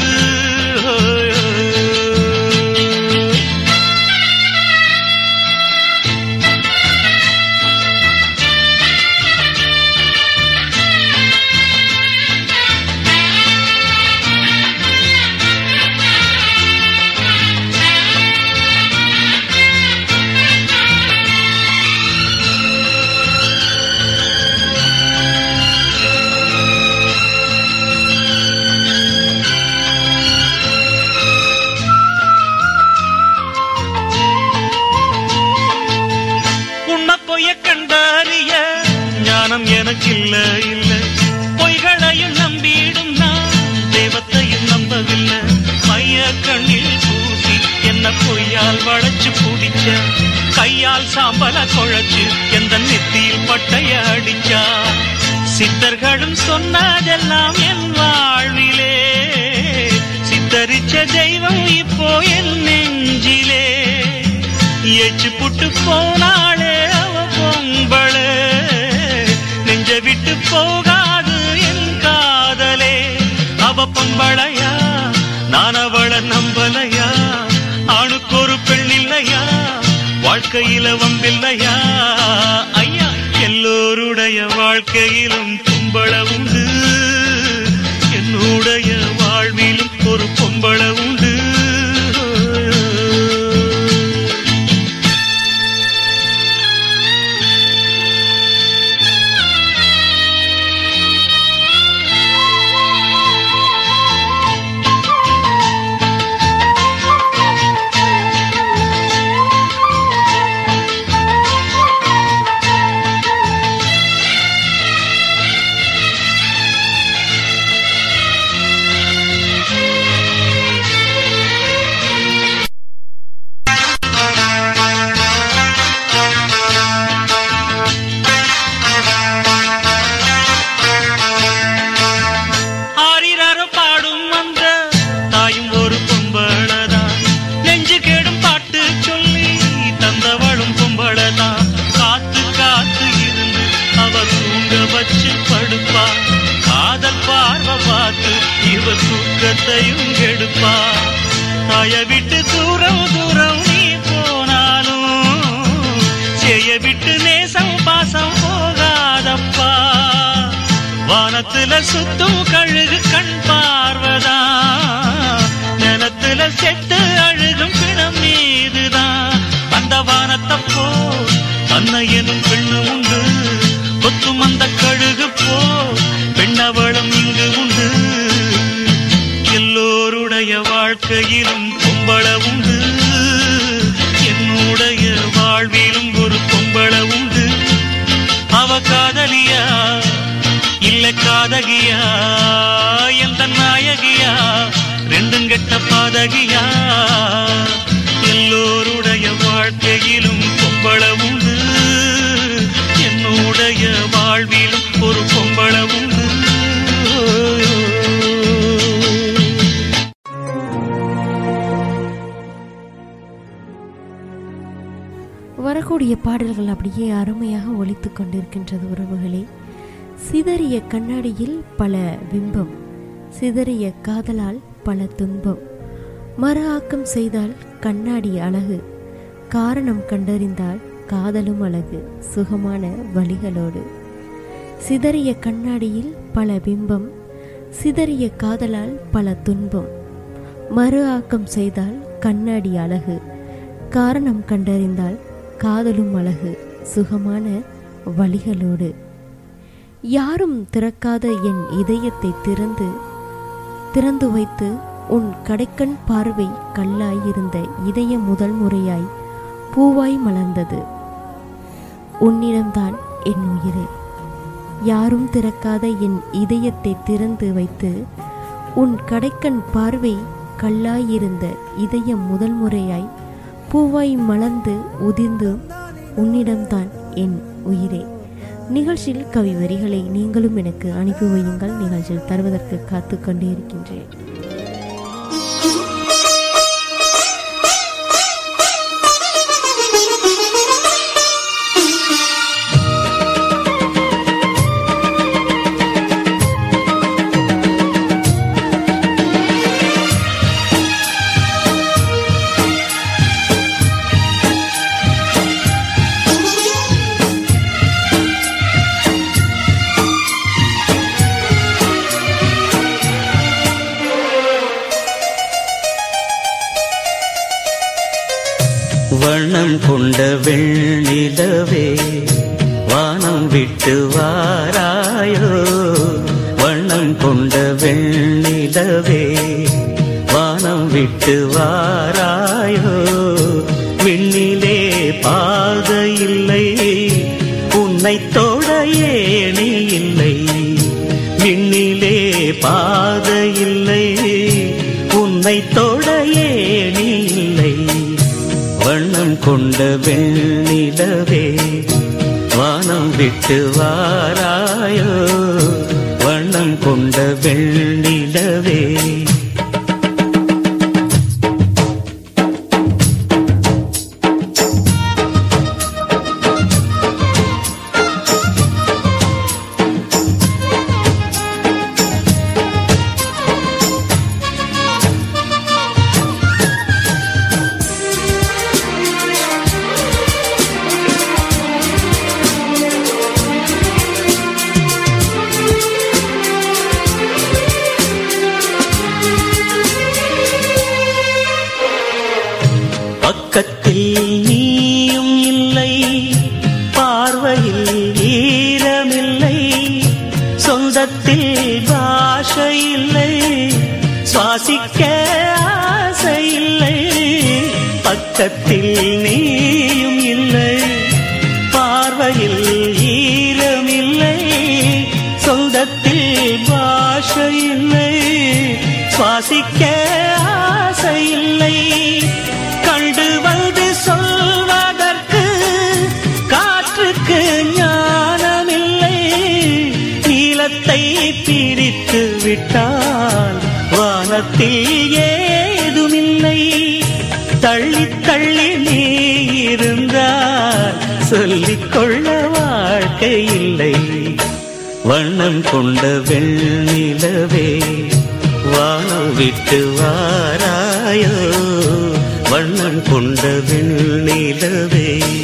உண்மை பொய்ய கண்டறிய ஞானம் எனக்கு இல்ல இல்ல பொய்களையும் நம்பிடும் நான் தெய்வத்தையும் நம்பவில்லை மைய கண்ணில் பூசி என்ன பொய்யால் வளைச்சு பிடிச்ச கையால் சாம்பல குழைச்சு எந்த நெத்தியில் பட்டைய அடிச்சா சித்தர்களும் சொன்னதெல்லாம் என் வாழ்விலே சித்தரிச்ச தெய்வம் இப்போ என் நெஞ்சிலே எச்சு புட்டு போனாளே அவ பொம்பளே நெஞ்ச விட்டு போகாது என் காதலே அவ பொம்பளையா நான் அவள நம்பலையா ஆணுக்கு ஒரு பெண் இல்லையா வாழ்க்கையில வம்பில்லையா ஐயா எல்லோருடைய வாழ்க்கையிலும் பொம்பள உண்டு என்னுடைய வாழ்விலும் ஒரு பொம்பள உண்டு ஆரிரர பாடும் அந்த தாயும் ஒரு பொம்பளதான் நெஞ்சு கேடும் பாட்டு சொல்லி தந்தவளும் பொம்பளதான் காத்து காத்து இருந்து அவ தூங்க வச்சு படுப்பா காதல் பார்வை பார்த்து இவ தூக்கத்தையும் கெடுப்பா தாய விட்டு தூரம் தூரம் நீ போனாலும் செய்ய விட்டு நேசம் பாசம் போகாதப்பா வானத்துல சுத்தும் கழுகு கண் பார்வதா நிலத்துல செத்து அழுகும் பிணம் மீதுதான் அந்த வானத்தை போ தன்னை எனும் பெண்ணு உண்டு கொத்தும் அந்த கழுகு போ பெண்ணவளம் இங்கு உண்டு எல்லோருடைய வாழ்க்கையிலும் பொம்பள உண்டு என்னுடைய வாழ்விலும் ஒரு பொம்பள உண்டு அவ காதலியா இல்ல காதகியா எந்த நாயகியா ரெண்டும் கெட்ட பாதகியா எல்லோருடைய வாழ்க்கையிலும் பொம்பள உண்டு என்னுடைய வாழ்விலும் ஒரு பொம்பள உண்டு
வரக்கூடிய பாடல்கள் அப்படியே அருமையாக ஒலித்துக் கொண்டிருக்கின்றது உறவுகளே சிதறிய கண்ணாடியில் பல பிம்பம் சிதறிய காதலால் பல துன்பம் மறு ஆக்கம் செய்தால் கண்ணாடி அழகு காரணம் கண்டறிந்தால் காதலும் அழகு சுகமான வழிகளோடு சிதறிய கண்ணாடியில் பல பிம்பம் சிதறிய காதலால் பல துன்பம் மறு ஆக்கம் செய்தால் கண்ணாடி அழகு காரணம் கண்டறிந்தால் காதலும் அழகு சுகமான வழிகளோடு யாரும் திறக்காத என் இதயத்தை திறந்து திறந்து வைத்து உன் கடைக்கண் பார்வை கல்லாயிருந்த இதயம் முதல் முறையாய் பூவாய் மலர்ந்தது உன்னிடம்தான் என் உயிரே யாரும் திறக்காத என் இதயத்தை திறந்து வைத்து உன் கடைக்கண் பார்வை கல்லாயிருந்த இதயம் முதல் முறையாய் பூவாய் மலர்ந்து உதிர்ந்து உன்னிடம்தான் என் உயிரே நிகழ்ச்சியில் கவி வரிகளை நீங்களும் எனக்கு அனுப்பி வையுங்கள் நிகழ்ச்சியில் தருவதற்கு காத்து கொண்டே இருக்கின்றேன்
வண்ணம் கொண்ட வெண்ணிலவே வானம் விட்டு வாராயோ வண்ணம் கொண்ட வெண்ணிலவே வானம் விட்டு வாராயோ விண்ணிலே பாதை இல்லை உன்னை தொட ஏணி இல்லை விண்ணிலே பாதை இல்லை உன்னை தொட ஏணி இல்லை வண்ணம் கொண்ட வெண்ணிலவே வானம் விட்டு வாராயோ வண்ணம் கொண்ட வெண்ணிலவே பக்கத்தில் நீயும் இல்லை பார்வையில் ஈரமில்லை சொந்தத்தில் பாஷை இல்லை சுவாசிக்க ஆசை இல்லை பக்கத்தில் நீயும் இல்லை பார்வையில் ஈரமில்லை சொந்தத்தில் பாஷை இல்லை சுவாசிக்க ஆசை இல்லை கண்டு வந்து சொல்வதற்கு காற்றுக்கு ஞானமில்லை நீளத்தை பிரித்து விட்டால் வானத்தில் ஏதுமில்லை தள்ளி தள்ளி நீ இருந்தால் சொல்லிக்கொள்ள வாழ்க்கை இல்லை வண்ணம் கொண்ட வெண்ணிலவே வானம் விட்டு வாராயோ வண்ணம் கொண்ட வெண்ணிலவே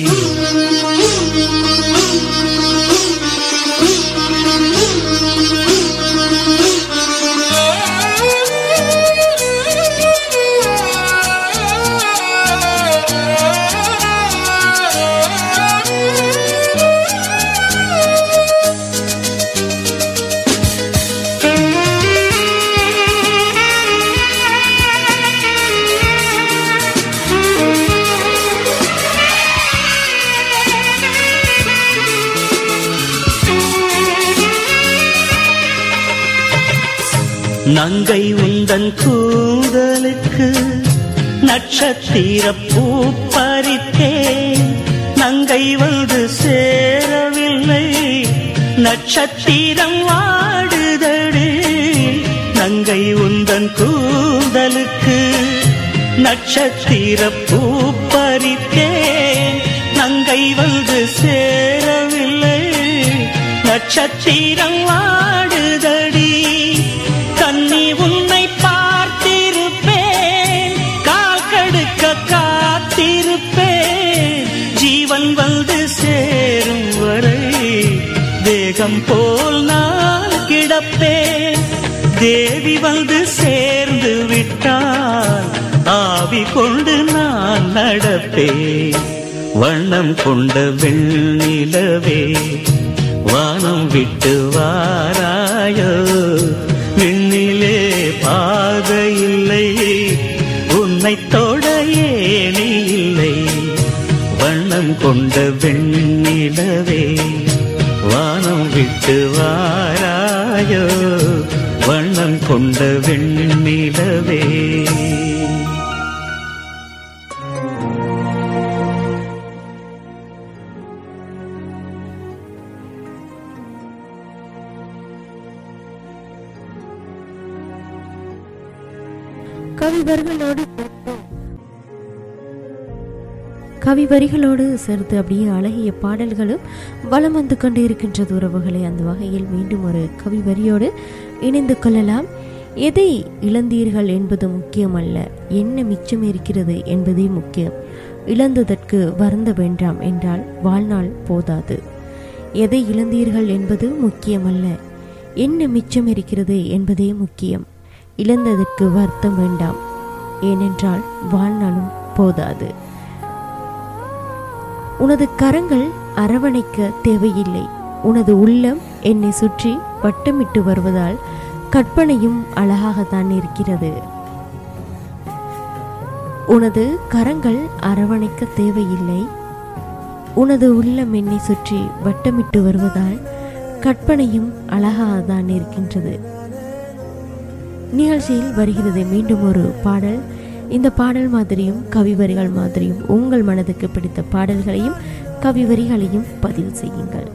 நங்கை உந்தன் கூந்தலுக்கு நட்சத்திர பூ பறித்தேன் நங்கை வந்து சேரவில்லை நட்சத்திரம் வாடுதடு நங்கை உந்தன் கூந்தலுக்கு நட்சத்திர பூ பறித்தேன் நங்கை வந்து சேரவில்லை நட்சத்திரம் வாடுதடி கண்ணி உன்னை பார்த்திருப்பேன் கால் கடுக்க காத்திருப்பேன் ஜீவன் வந்து சேரும் வரை மேகம் போல் நான் கிடப்பேன் தேவி வந்து சேர்ந்து விட்டால் ஆவி கொண்டு நான் நடப்பேன் வண்ணம் கொண்ட வெண்ணிலவே வானம் விட்டு வாராயோ விண்ணிலே பாதை இல்லை உன்னை தொட ஏணி இல்லை வண்ணம் கொண்ட வெண்ணிலவே வானம் விட்டு வாராயோ வண்ணம் கொண்ட வெண்ணிலவே
கவிவர்களோடு கவி வரிகளோடு சேர்த்து அப்படியே அழகிய பாடல்களும் வலம் வந்து கொண்டு இருக்கின்றது உறவுகளை அந்த வகையில் மீண்டும் ஒரு கவி வரியோடு இணைந்து கொள்ளலாம் எதை இழந்தீர்கள் என்பது முக்கியமல்ல என்ன மிச்சம் இருக்கிறது என்பதே முக்கியம் இழந்ததற்கு வருந்த வேண்டாம் என்றால் வாழ்நாள் போதாது எதை இழந்தீர்கள் என்பது முக்கியமல்ல என்ன மிச்சம் இருக்கிறது என்பதே முக்கியம் இழந்ததற்கு வருத்தம் வேண்டாம் ஏனென்றால் வாழ்நாளும் போதாது உனது கரங்கள் அரவணைக்க தேவையில்லை உனது உள்ளம் என்னை சுற்றி வட்டமிட்டு வருவதால் கற்பனையும் அழகாகத்தான் இருக்கிறது உனது கரங்கள் அரவணைக்க தேவையில்லை உனது உள்ளம் என்னை சுற்றி வட்டமிட்டு வருவதால் கற்பனையும் அழகாகத்தான் இருக்கின்றது நிகழ்ச்சியில் வருகிறது மீண்டும் ஒரு பாடல் இந்த பாடல் மாதிரியும் கவிவரிகள் மாதிரியும் உங்கள் மனதுக்கு பிடித்த பாடல்களையும் கவிவரிகளையும் பதிவு செய்யுங்கள்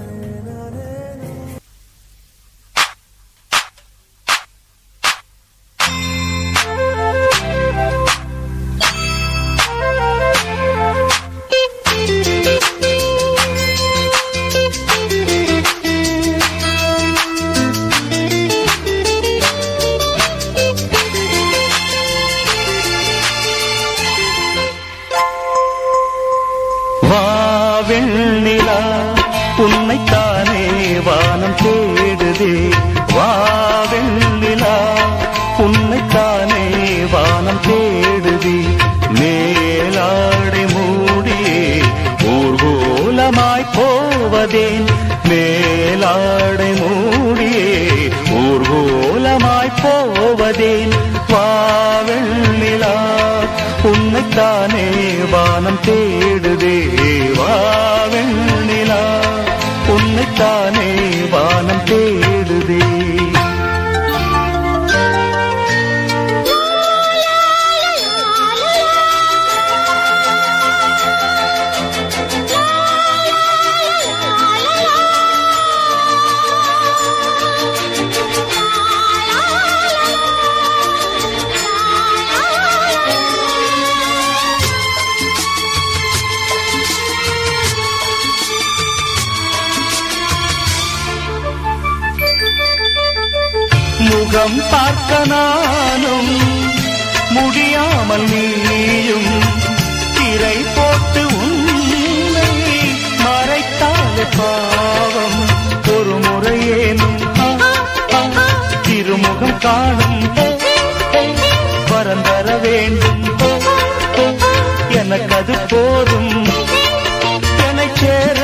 வா வெண்ணிலா உன்னைத்தானே வானம் தேடுதே வா வெண்ணிலா உன்னைத்தானே வானம் தேடுதே மேலாடை மூடியே ஊர்கோலமாய் போவதேன் மேலாடை மூடியே ஊர்கோலமாய் போவதேன் வா வெண்ணிலா உன்னைத்தானே வானம் தேடுதே வா வெண்ணிலா உன்னைத்தானே வானம் தேடுதே முகம் பார்க்க நானும் முடியாமல் நீயும் திரை போட்டு உன்னை மறைத்தாலே பாவம் ஒரு முறையேனும் ஆ, ஆ, திருமுகம் காணும் வரம் தர வேண்டும் எனக்கு அது போதும் என்னை சேர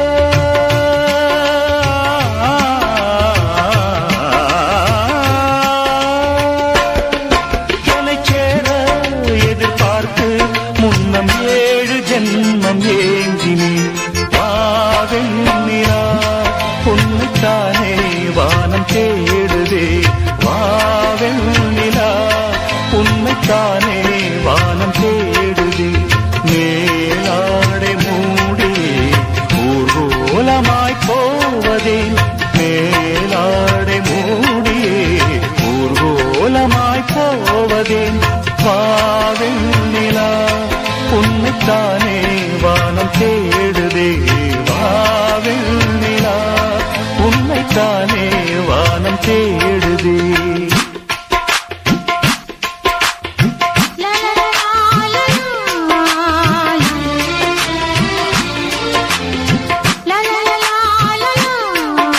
என்னை சேர எதிர்பார்த்து முன்னம் ஏழு ஜென்மம் ஏங்கினேன் வாவெண்ணிலா உன்னைத்தானே வானம் தேடுதே வாவெண்ணிலா உன்னைத்தானே வானம் தேடுதே மேலாடை மூடி ஊர்கோலமாய் போவதே மேலாடை மூடியே ஊர்கோலமாய் போவதேன் வாவெண்ணிலா உன்னைத்தானே வானம் தேடுதே வாவெண்ணிலா உன்னைத்தானே வானம் தேடுதே
La la la la la la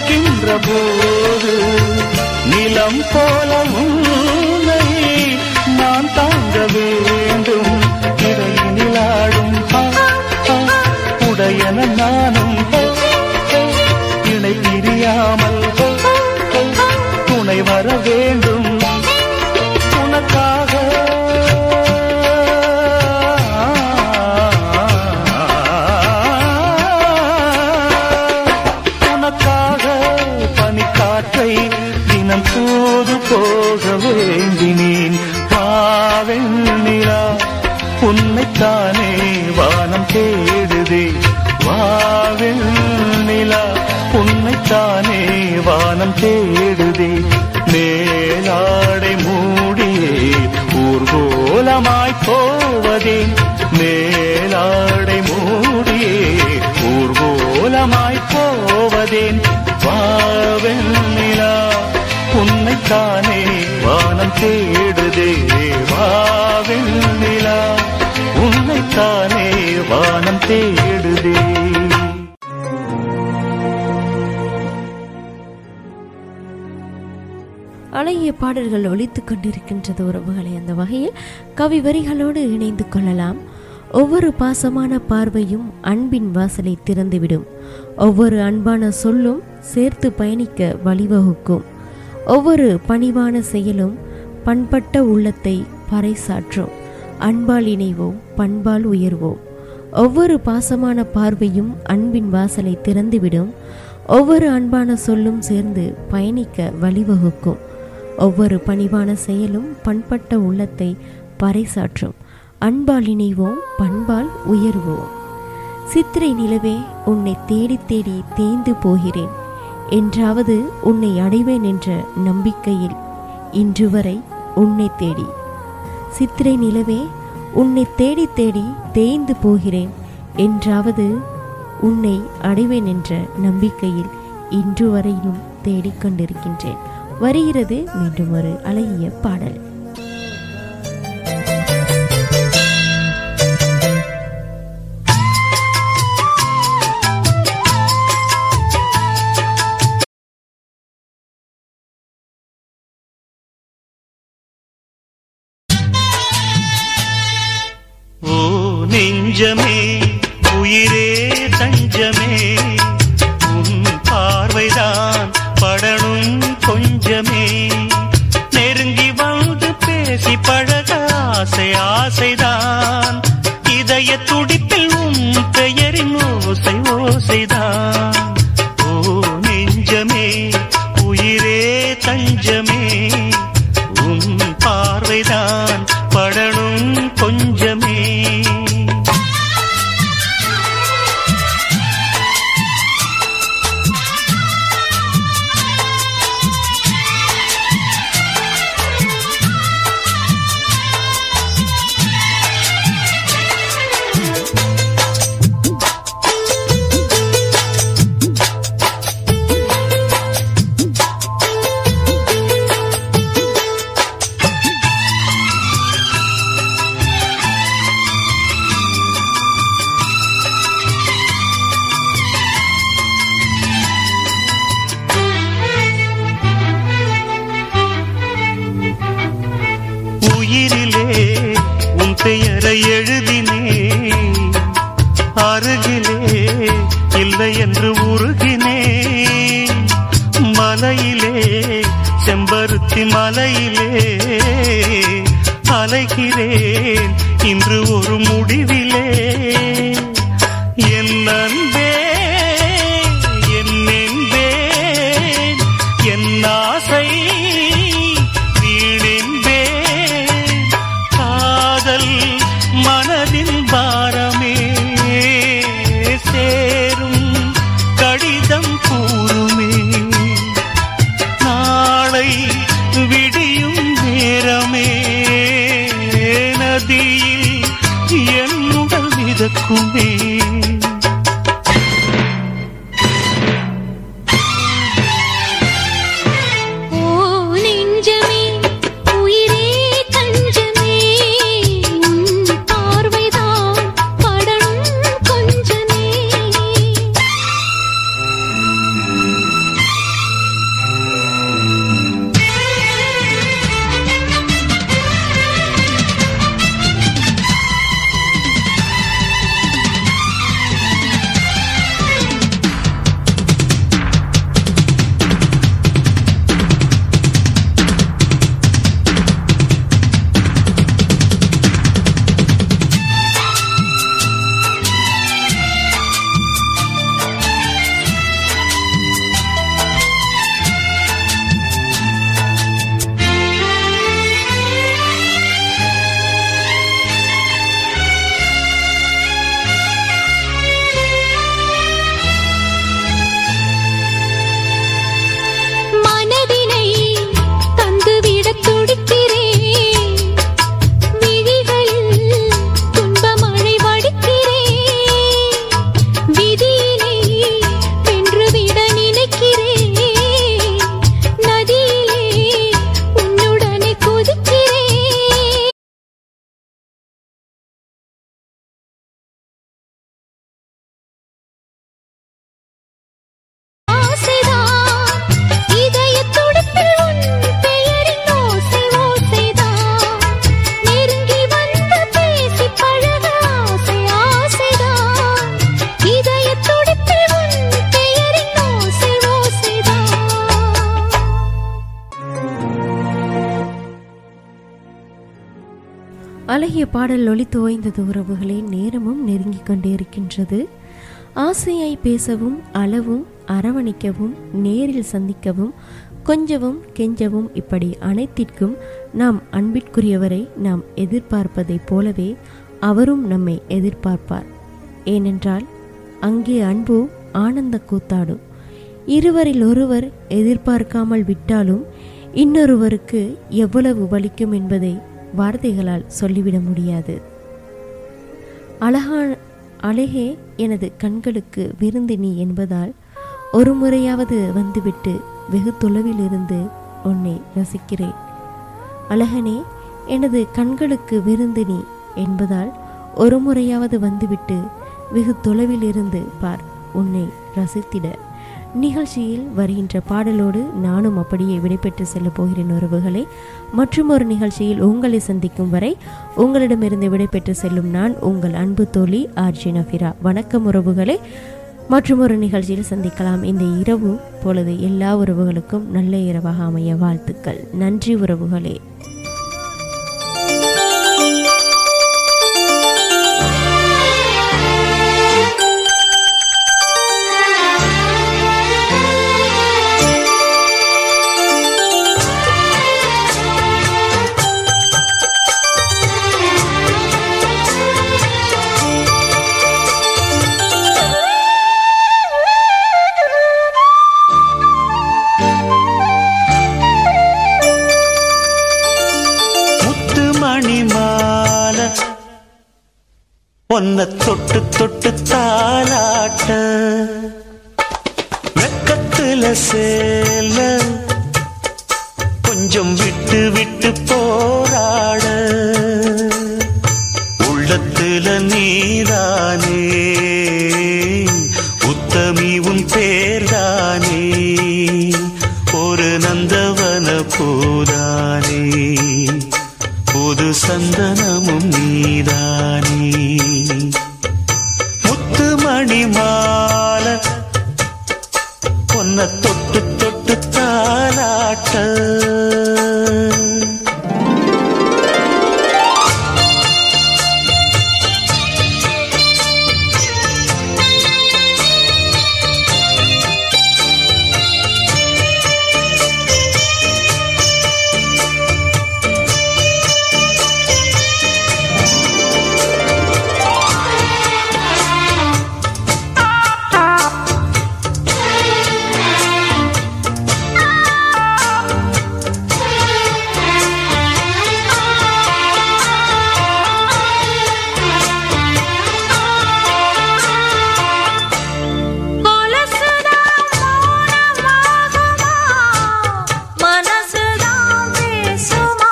நிற்கின்ற போது நிலம் போல உன்னை நான் தாங்க வேண்டும் இடையினில் ஆடும் ஆ, ஆ, உடையன நானும் ஆ, ஆ, இணை பிரியாமல் ஆ, ஆ, துணை வர வேண்டும் உனக்காக உனக்காக பனிக்காற்றை தினம் தூது போக வேண்டினேன் பாவெண்ணிலா உன்னைத்தானே வானம் தேடுதே வாவெண்ணிலா உன்னைத்தானே வானம் தேடுதே மேலாடை மூடியே ஊர்கோலமாய் போவதேன் மேலாடை மூடியே ஊர்கோலமாய் போவதேன் வாவெண்ணிலா உன்னைத்தானே வானம் தேடுதே வாவெண்ணிலா உன்னைத்தானே வானம் தேடுதே
அழகிய பாடல்கள் ஒலித்துக் கொண்டிருக்கின்றது உறவுகளை அந்த வகையில் கவி வரிகளோடு இணைந்து கொள்ளலாம் ஒவ்வொரு பாசமான பார்வையும் அன்பின் வாசலை திறந்துவிடும் ஒவ்வொரு அன்பான சொல்லும் சேர்த்து பயணிக்க வழிவகுக்கும் ஒவ்வொரு பணிவான செயலும் பண்பட்ட உள்ளத்தை பறைசாற்றும் அன்பால் இணைவோம் பண்பால் உயர்வோம் ஒவ்வொரு பாசமான பார்வையும் அன்பின் வாசலை திறந்துவிடும் ஒவ்வொரு அன்பான சொல்லும் சேர்ந்து பயணிக்க வழிவகுக்கும் ஒவ்வொரு பணிவான செயலும் பண்பட்ட உள்ளத்தை பறைசாற்றும் அன்பால் இணைவோம் பண்பால் உயர்வோம் சித்திரை நிலவே உன்னை தேடி தேடி தேய்ந்து போகிறேன் என்றாவது உன்னை அடைவேன் என்ற நம்பிக்கையில் இன்று வரை உன்னை தேடி சித்திரை நிலவே உன்னை தேடி தேடி தேய்ந்து போகிறேன் என்றாவது உன்னை அடைவேன் என்ற நம்பிக்கையில் இன்று வரையிலும் தேடிக்கொண்டிருக்கின்றேன் வருகிறது மீண்டும் ஒரு அழகிய பாடல்
ஓ நெஞ்சமே உயிரே தஞ்சமே உன் பார்வைதான் படணும் கொஞ்சமே நெருங்கி வந்து பேசி பழக ஆசை ஆசைதான் இதய துடிப்பில் உன் பெயரின் ஓசை ஓசைதான் ஓ நெஞ்சமே உயிரே தஞ்சமே உன் பார்வைதான் படணும் கொஞ்சமே உயிரிலே உன் பெயரை எழுதினேன் அருகிலே இல்லை என்று உருகினேன் மலையிலே செம்பருத்தி மலையிலே அலைகிறேன் இன்று ஒரு முடிவிலே என் அன்பே என் என்பேன் என் ஆசை வீணென்பேன் காதல் மனதின் பாரமே சேரும் கடிதம் கூறுமே நாளை விடியும் நேரமே நதியில் என் உடல் மிதக்குமே
ஓ நெஞ்சமே உயிரே தஞ்சமே உன் பார்வைதான் படணும் கொஞ்சமே
அழகிய பாடல் ஒலித்து ஓய்ந்தது உறவுகளே நேரமும் நெருங்கிக் கொண்டே இருக்கின்றது ஆசையாய் பேசவும் அளவும் அரவணைக்கவும் நேரில் சந்திக்கவும் கொஞ்சவும் கெஞ்சவும் இப்படி அனைத்திற்கும் நாம் அன்பிற்குரியவரை நாம் எதிர்பார்ப்பதைப் போலவே அவரும் நம்மை எதிர்பார்ப்பார் ஏனென்றால் அங்கே அன்பு ஆனந்த கூத்தாடும் இருவரில் ஒருவர் எதிர்பார்க்காமல் விட்டாலும் இன்னொருவருக்கு எவ்வளவு வலிக்கும் என்பதை வார்த்தைகளால் சொல்லிவிட முடியாது அழகான அழகே எனது கண்களுக்கு விருந்தினி என்பதால் ஒரு முறையாவது வந்துவிட்டு வெகு தொலைவில் இருந்து உன்னை ரசிக்கிறேன் அழகனே எனது கண்களுக்கு விருந்தினி என்பதால் ஒரு முறையாவது வந்துவிட்டு வெகு தொலைவில் இருந்து பார் உன்னை ரசித்திட நிகழ்ச்சியில் வருகின்ற பாடலோடு நானும் அப்படியே விடைபெற்று செல்ல போகிறேன் உறவுகளே மற்றும் ஒரு நிகழ்ச்சியில் உங்களை சந்திக்கும் வரை உங்களிடமிருந்து விடைபெற்று செல்லும் நான் உங்கள் அன்பு தோழி ஆர்ஜி நஃபிரா வணக்கம் உறவுகளே மற்றும் ஒரு நிகழ்ச்சியில் சந்திக்கலாம் இந்த இரவு பொழுது எல்லா உறவுகளுக்கும் நல்ல இரவாக அமைய வாழ்த்துக்கள் நன்றி உறவுகளே
முத்து மணி மாலை ஒன்ன தொட்டு தொட்டு தாலாட்ட வெக்கத்துல சேல கொஞ்சம் விட்டு விட்டு போராட உள்ளத்துல நீதானே உத்தமி உன் பேர்தானே ஒரு நந்தவன பூதானே புது சந்தனமும் நீதானே முத்துமணி மாலை பொன்ன தொட்டு தொட்டு தாலாட்ட
கொலசுதான் மௌனமாகுமா மனசுதான் பேசுமா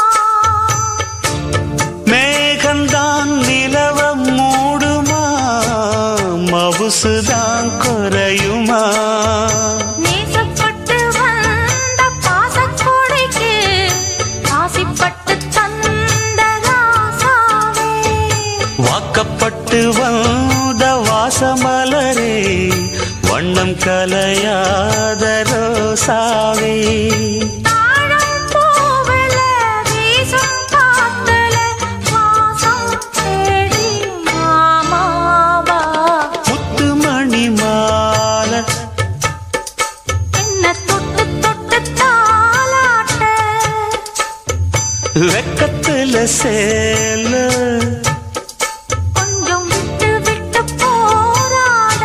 மேகந்தான் நிலவ மூடுமா மவுசுதான் குறையுமா
நேசப்பட்டு வந்த பாசக்கொடைக்கு ஆசிப்பட்டு தந்த ராசாவே
வாக்கப்பட்டு வந்த வாசமலரே வண்ணம் கலையாத ரோசாவே
தாழம் பூவுல வீசும் காத்துல வாசம் தேடி மாமாவா
முத்துமணி மாலை
என்ன தொட்டு தொட்டு தாலாட்ட
வெக்கத்துல சேல
கொஞ்சம் விட்டு விட்டு போராட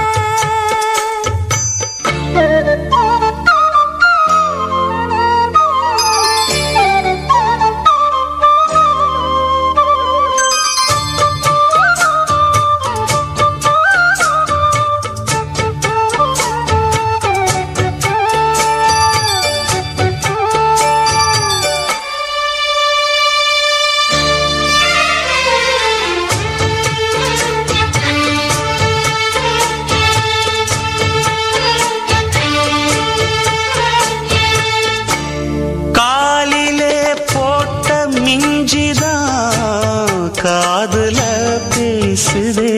காலிலே போட்ட மிஞ்சிதான் காதுல பேசுதே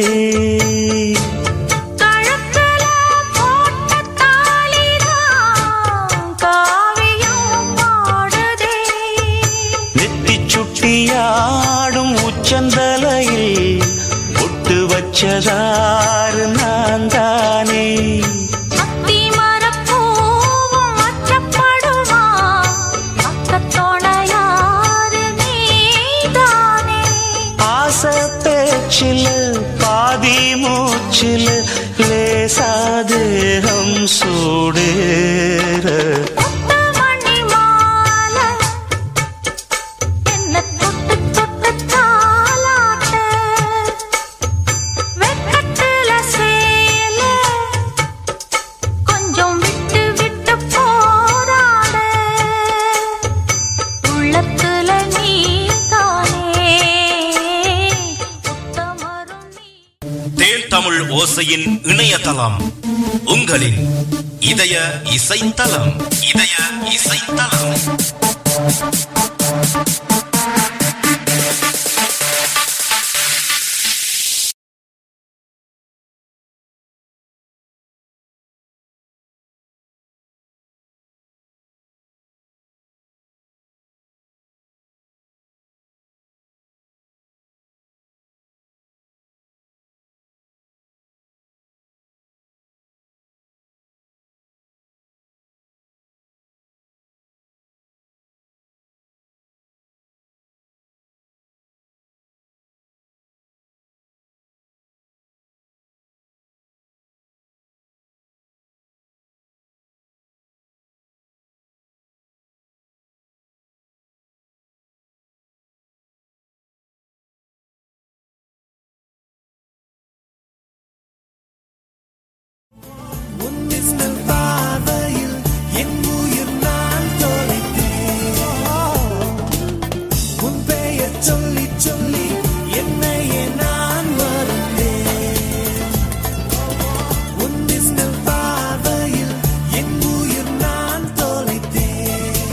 கழுத்துல போட்ட தாலிதான் காவியம் பாடுதே
நெத்தி சுட்டியாடும் உச்சி உச்சந்தலையில் ஒட்டு வச்சதாறு நான் தானே
அத்தி மரப்பூவும் அச்சப்படுமா பக்கத்தோட யாரு நீதானே
ஆசை பேச்சில் பாதி மூச்சில் லேசாதேகம் சூடேற
முத்து மணி மாலை என்ன தொட்டு தொட்டு தாலாட்ட வெக்கத்துல சேல கொஞ்சம் விட்டு விட்டு போராட உள்ளத்துல நீதானே உத்தமரும் நீ
தேன் தமிழ் ஓசையின் இணையதளம் உங்களின் இதய இசைத்தலம் இதய இசைத்தலம்
சொல்லி சொல்லி என்னையே நான் மறந்தேன் உன் மின்னல் பார்வையில் என் உயிர் நான் தொலைத்தேன்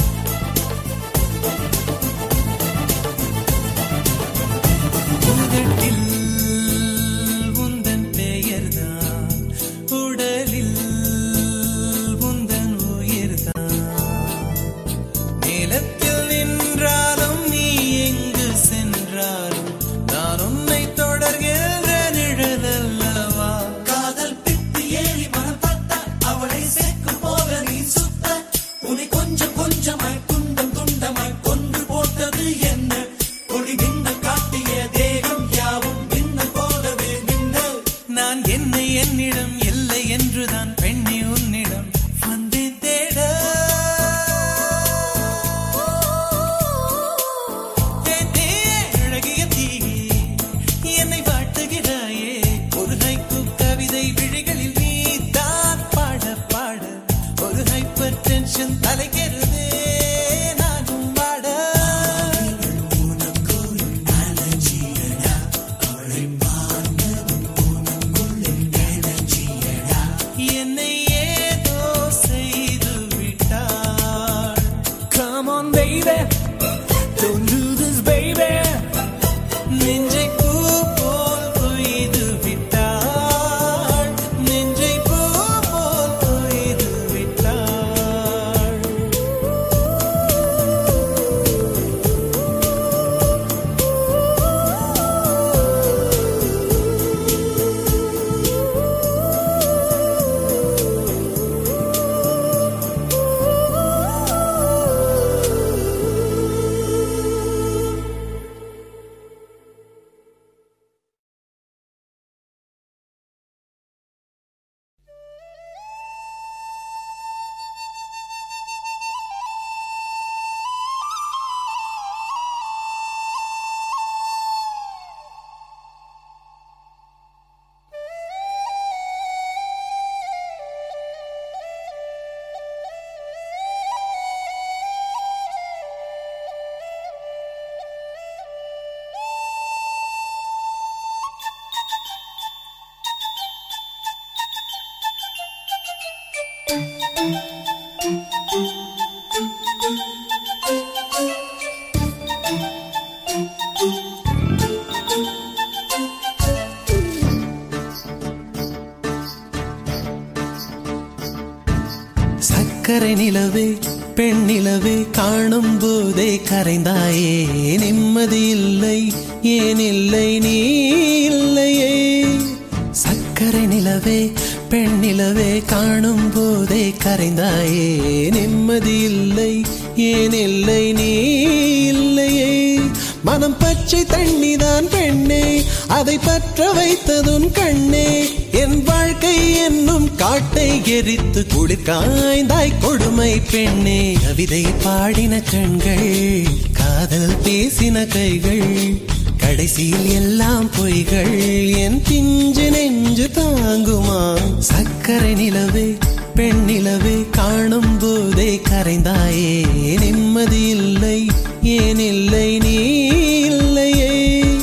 உதட்டில் உந்தன் பெயர்தான் உடலில் உந்தன் உயிர்தான் நிலத்தில் நின்றாலும் நீ எங்கு சென்றாலும் நான் உன்னை தொடர்கின்ற நிழல் அல்லவா காதல் பித்து ஏறி மனப்பட்ட அவளை சேர்க்கும் போல நீ சுத்த உன்னை கொஞ்சம் கொஞ்சமாய் துண்டம் துண்டமாய் கொன்று போட்டது என்ன ஒளி மின்னல் காட்டிய தேகம் யாவும் மின்னல் போலவே மின்னல் நான் என்னை என்னிடம் இல்லை என்றுதான் பெண்ணி உன்னிடம் வந்தேன் தேட அழகிய தீயே என்னை வாட்டுகிறாயே ஒரு ஹைக்கு கவிதை விழிகளில் நீ தான் பாட பாட ஒரு ஹைப்பர் டென்ஷன் தலைக்கிறதே நானும் பாட என்னை ஏதோ செய்து விட்டாள் Come on baby Don't do this baby நெஞ்சை பூ போல் கொய்து விட்டாள் நெஞ்சை பூ போல் கொய்து விட்டாள் சக்கரை நிலவே
பெண்ணிலவே காணும் போதே கரைந்தாயே நிம்மதி இல்லை ஏன் இல்லை நீ இல்லையே சக்கரை நிலவே பெண்ணிலவே காணும் போதே கரைந்தாயே நிம்மதி இல்லை ஏன் இல்லை நீ இல்லையே மனம் பச்சை தண்ணிதான் பெண்ணே அதை பற்ற வைத்ததுன் கண்ணே என் வாழ்க்கை என்னும் காட்டை எரித்து குளிர் காய்ந்தாய் கொடுமை பெண்ணே கவிதை பாடின கண்கள் காதல் பேசின கைகள் கடைசியில் எல்லாம் பொய்கள் என் பிஞ்சு நெஞ்சு தாங்குமா சக்கரை நிலவே பெண் நிலவே காணும் போதே கரைந்தாயே நிம்மதி இல்லை ஏன் இல்லை நீ இல்லையே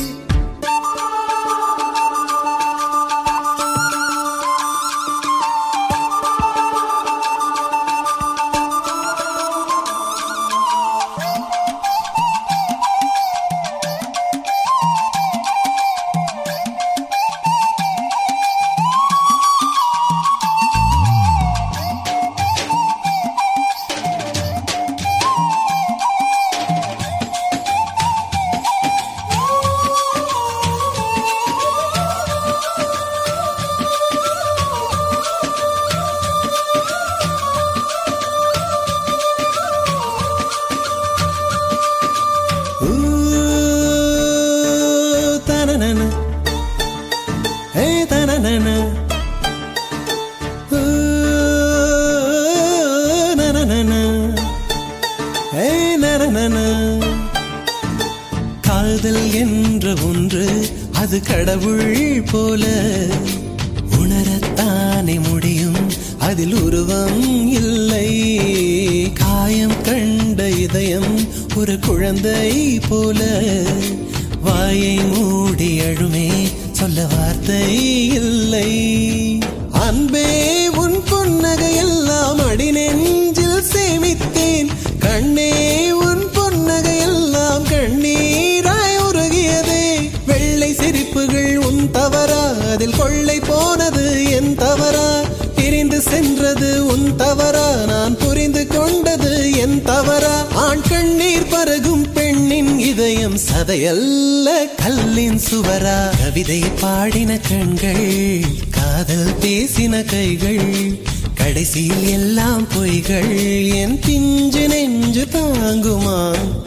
ஊ, தனனன. ஏ, தனனன. ஊ, நனனன. ஏ, நனனன. காதல் என்ற ஒன்று அது கடவுள் போல உணரத்தானே முடியும் அதில் உருவம் இல்லை காயம் கண்ட இதயம் ஒரு குழந்தை போல வாயை மூடி அழுமே சொல்ல வார்த்தை இல்லை அன்பே உன் புன்னகை எல்லாம் அடி நெஞ்சில் சேமித்தேன் கண்ணே உன் புன்னகை எல்லாம் கண்ணீராய் உருகியதே வெள்ளை சிரிப்புகள் உன் தவறா அதில் கொள்ளை போனது என் தவறா பிரிந்து சென்றது உன் தவறா நான் புரிந்து கொண்டது என் தவறா ஆண் கண்ணீர் பருகும் பெண்ணின் இதயம் சதையல்ல கல்லின் சுவரா கவிதை பாடின கண்கள் காதல் பேசின கைகள் கடைசியில் எல்லாம் பொய்கள் என் பிஞ்சு நெஞ்சு தாங்குமா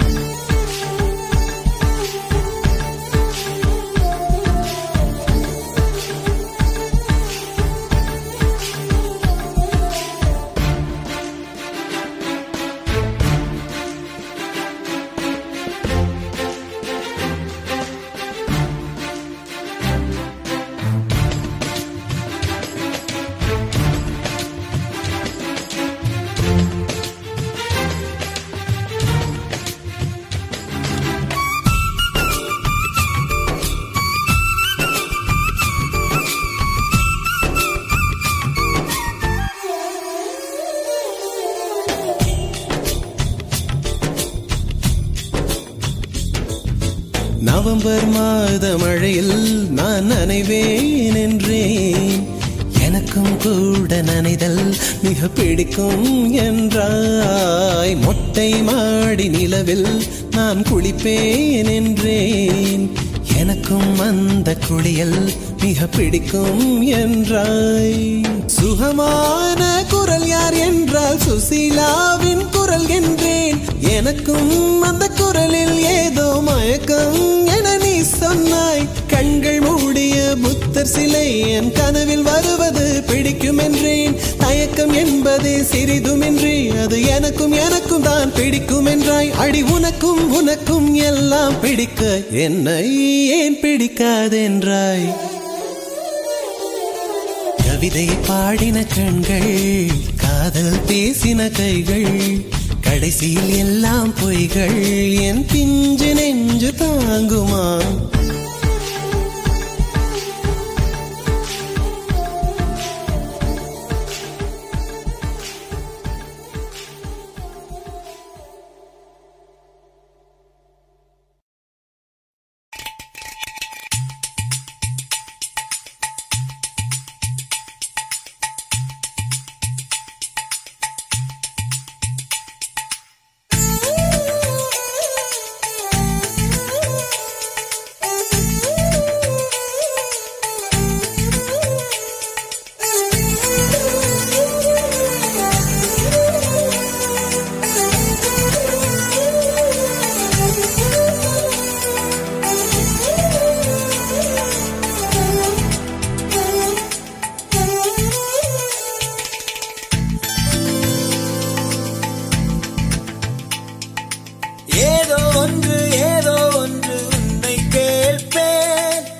நவம்பர் மாத மழையில் நான் நனைவேன் என்றேன் எனக்கும் கூட நனைதல் மிக பிடிக்கும் என்றாய் மொட்டை மாடி நிலவில் நான் குளிப்பேன் என்றேன் எனக்கும் அந்த குளியல் மிக பிடிக்கும் என்றாய் சுகமான குரல் யார் என்றால் சுசீலாவின் குரல் என்றேன் எனக்கும் அந்த குரலில் ஏதோ மயக்கம் என நீ சொன்னாய் கண்கள் மூடிய புத்தர் சிலை என் கனவில் வருவது பிடிக்கும் என்றேன் தயக்கம் என்பதே சிறிதுமின்றி அது எனக்கும் எனக்கும் தான் பிடிக்கும் என்றாய் அடி உனக்கும் உனக்கும் எல்லாம் பிடிக்க என்னை ஏன் பிடிக்காதென்றாய் கவிதை பாடின கண்கள் காதல் பேசின கைகள் கடைசியில் எல்லாம் பொய்கள் என் பிஞ்சு நெஞ்சு தாங்குமா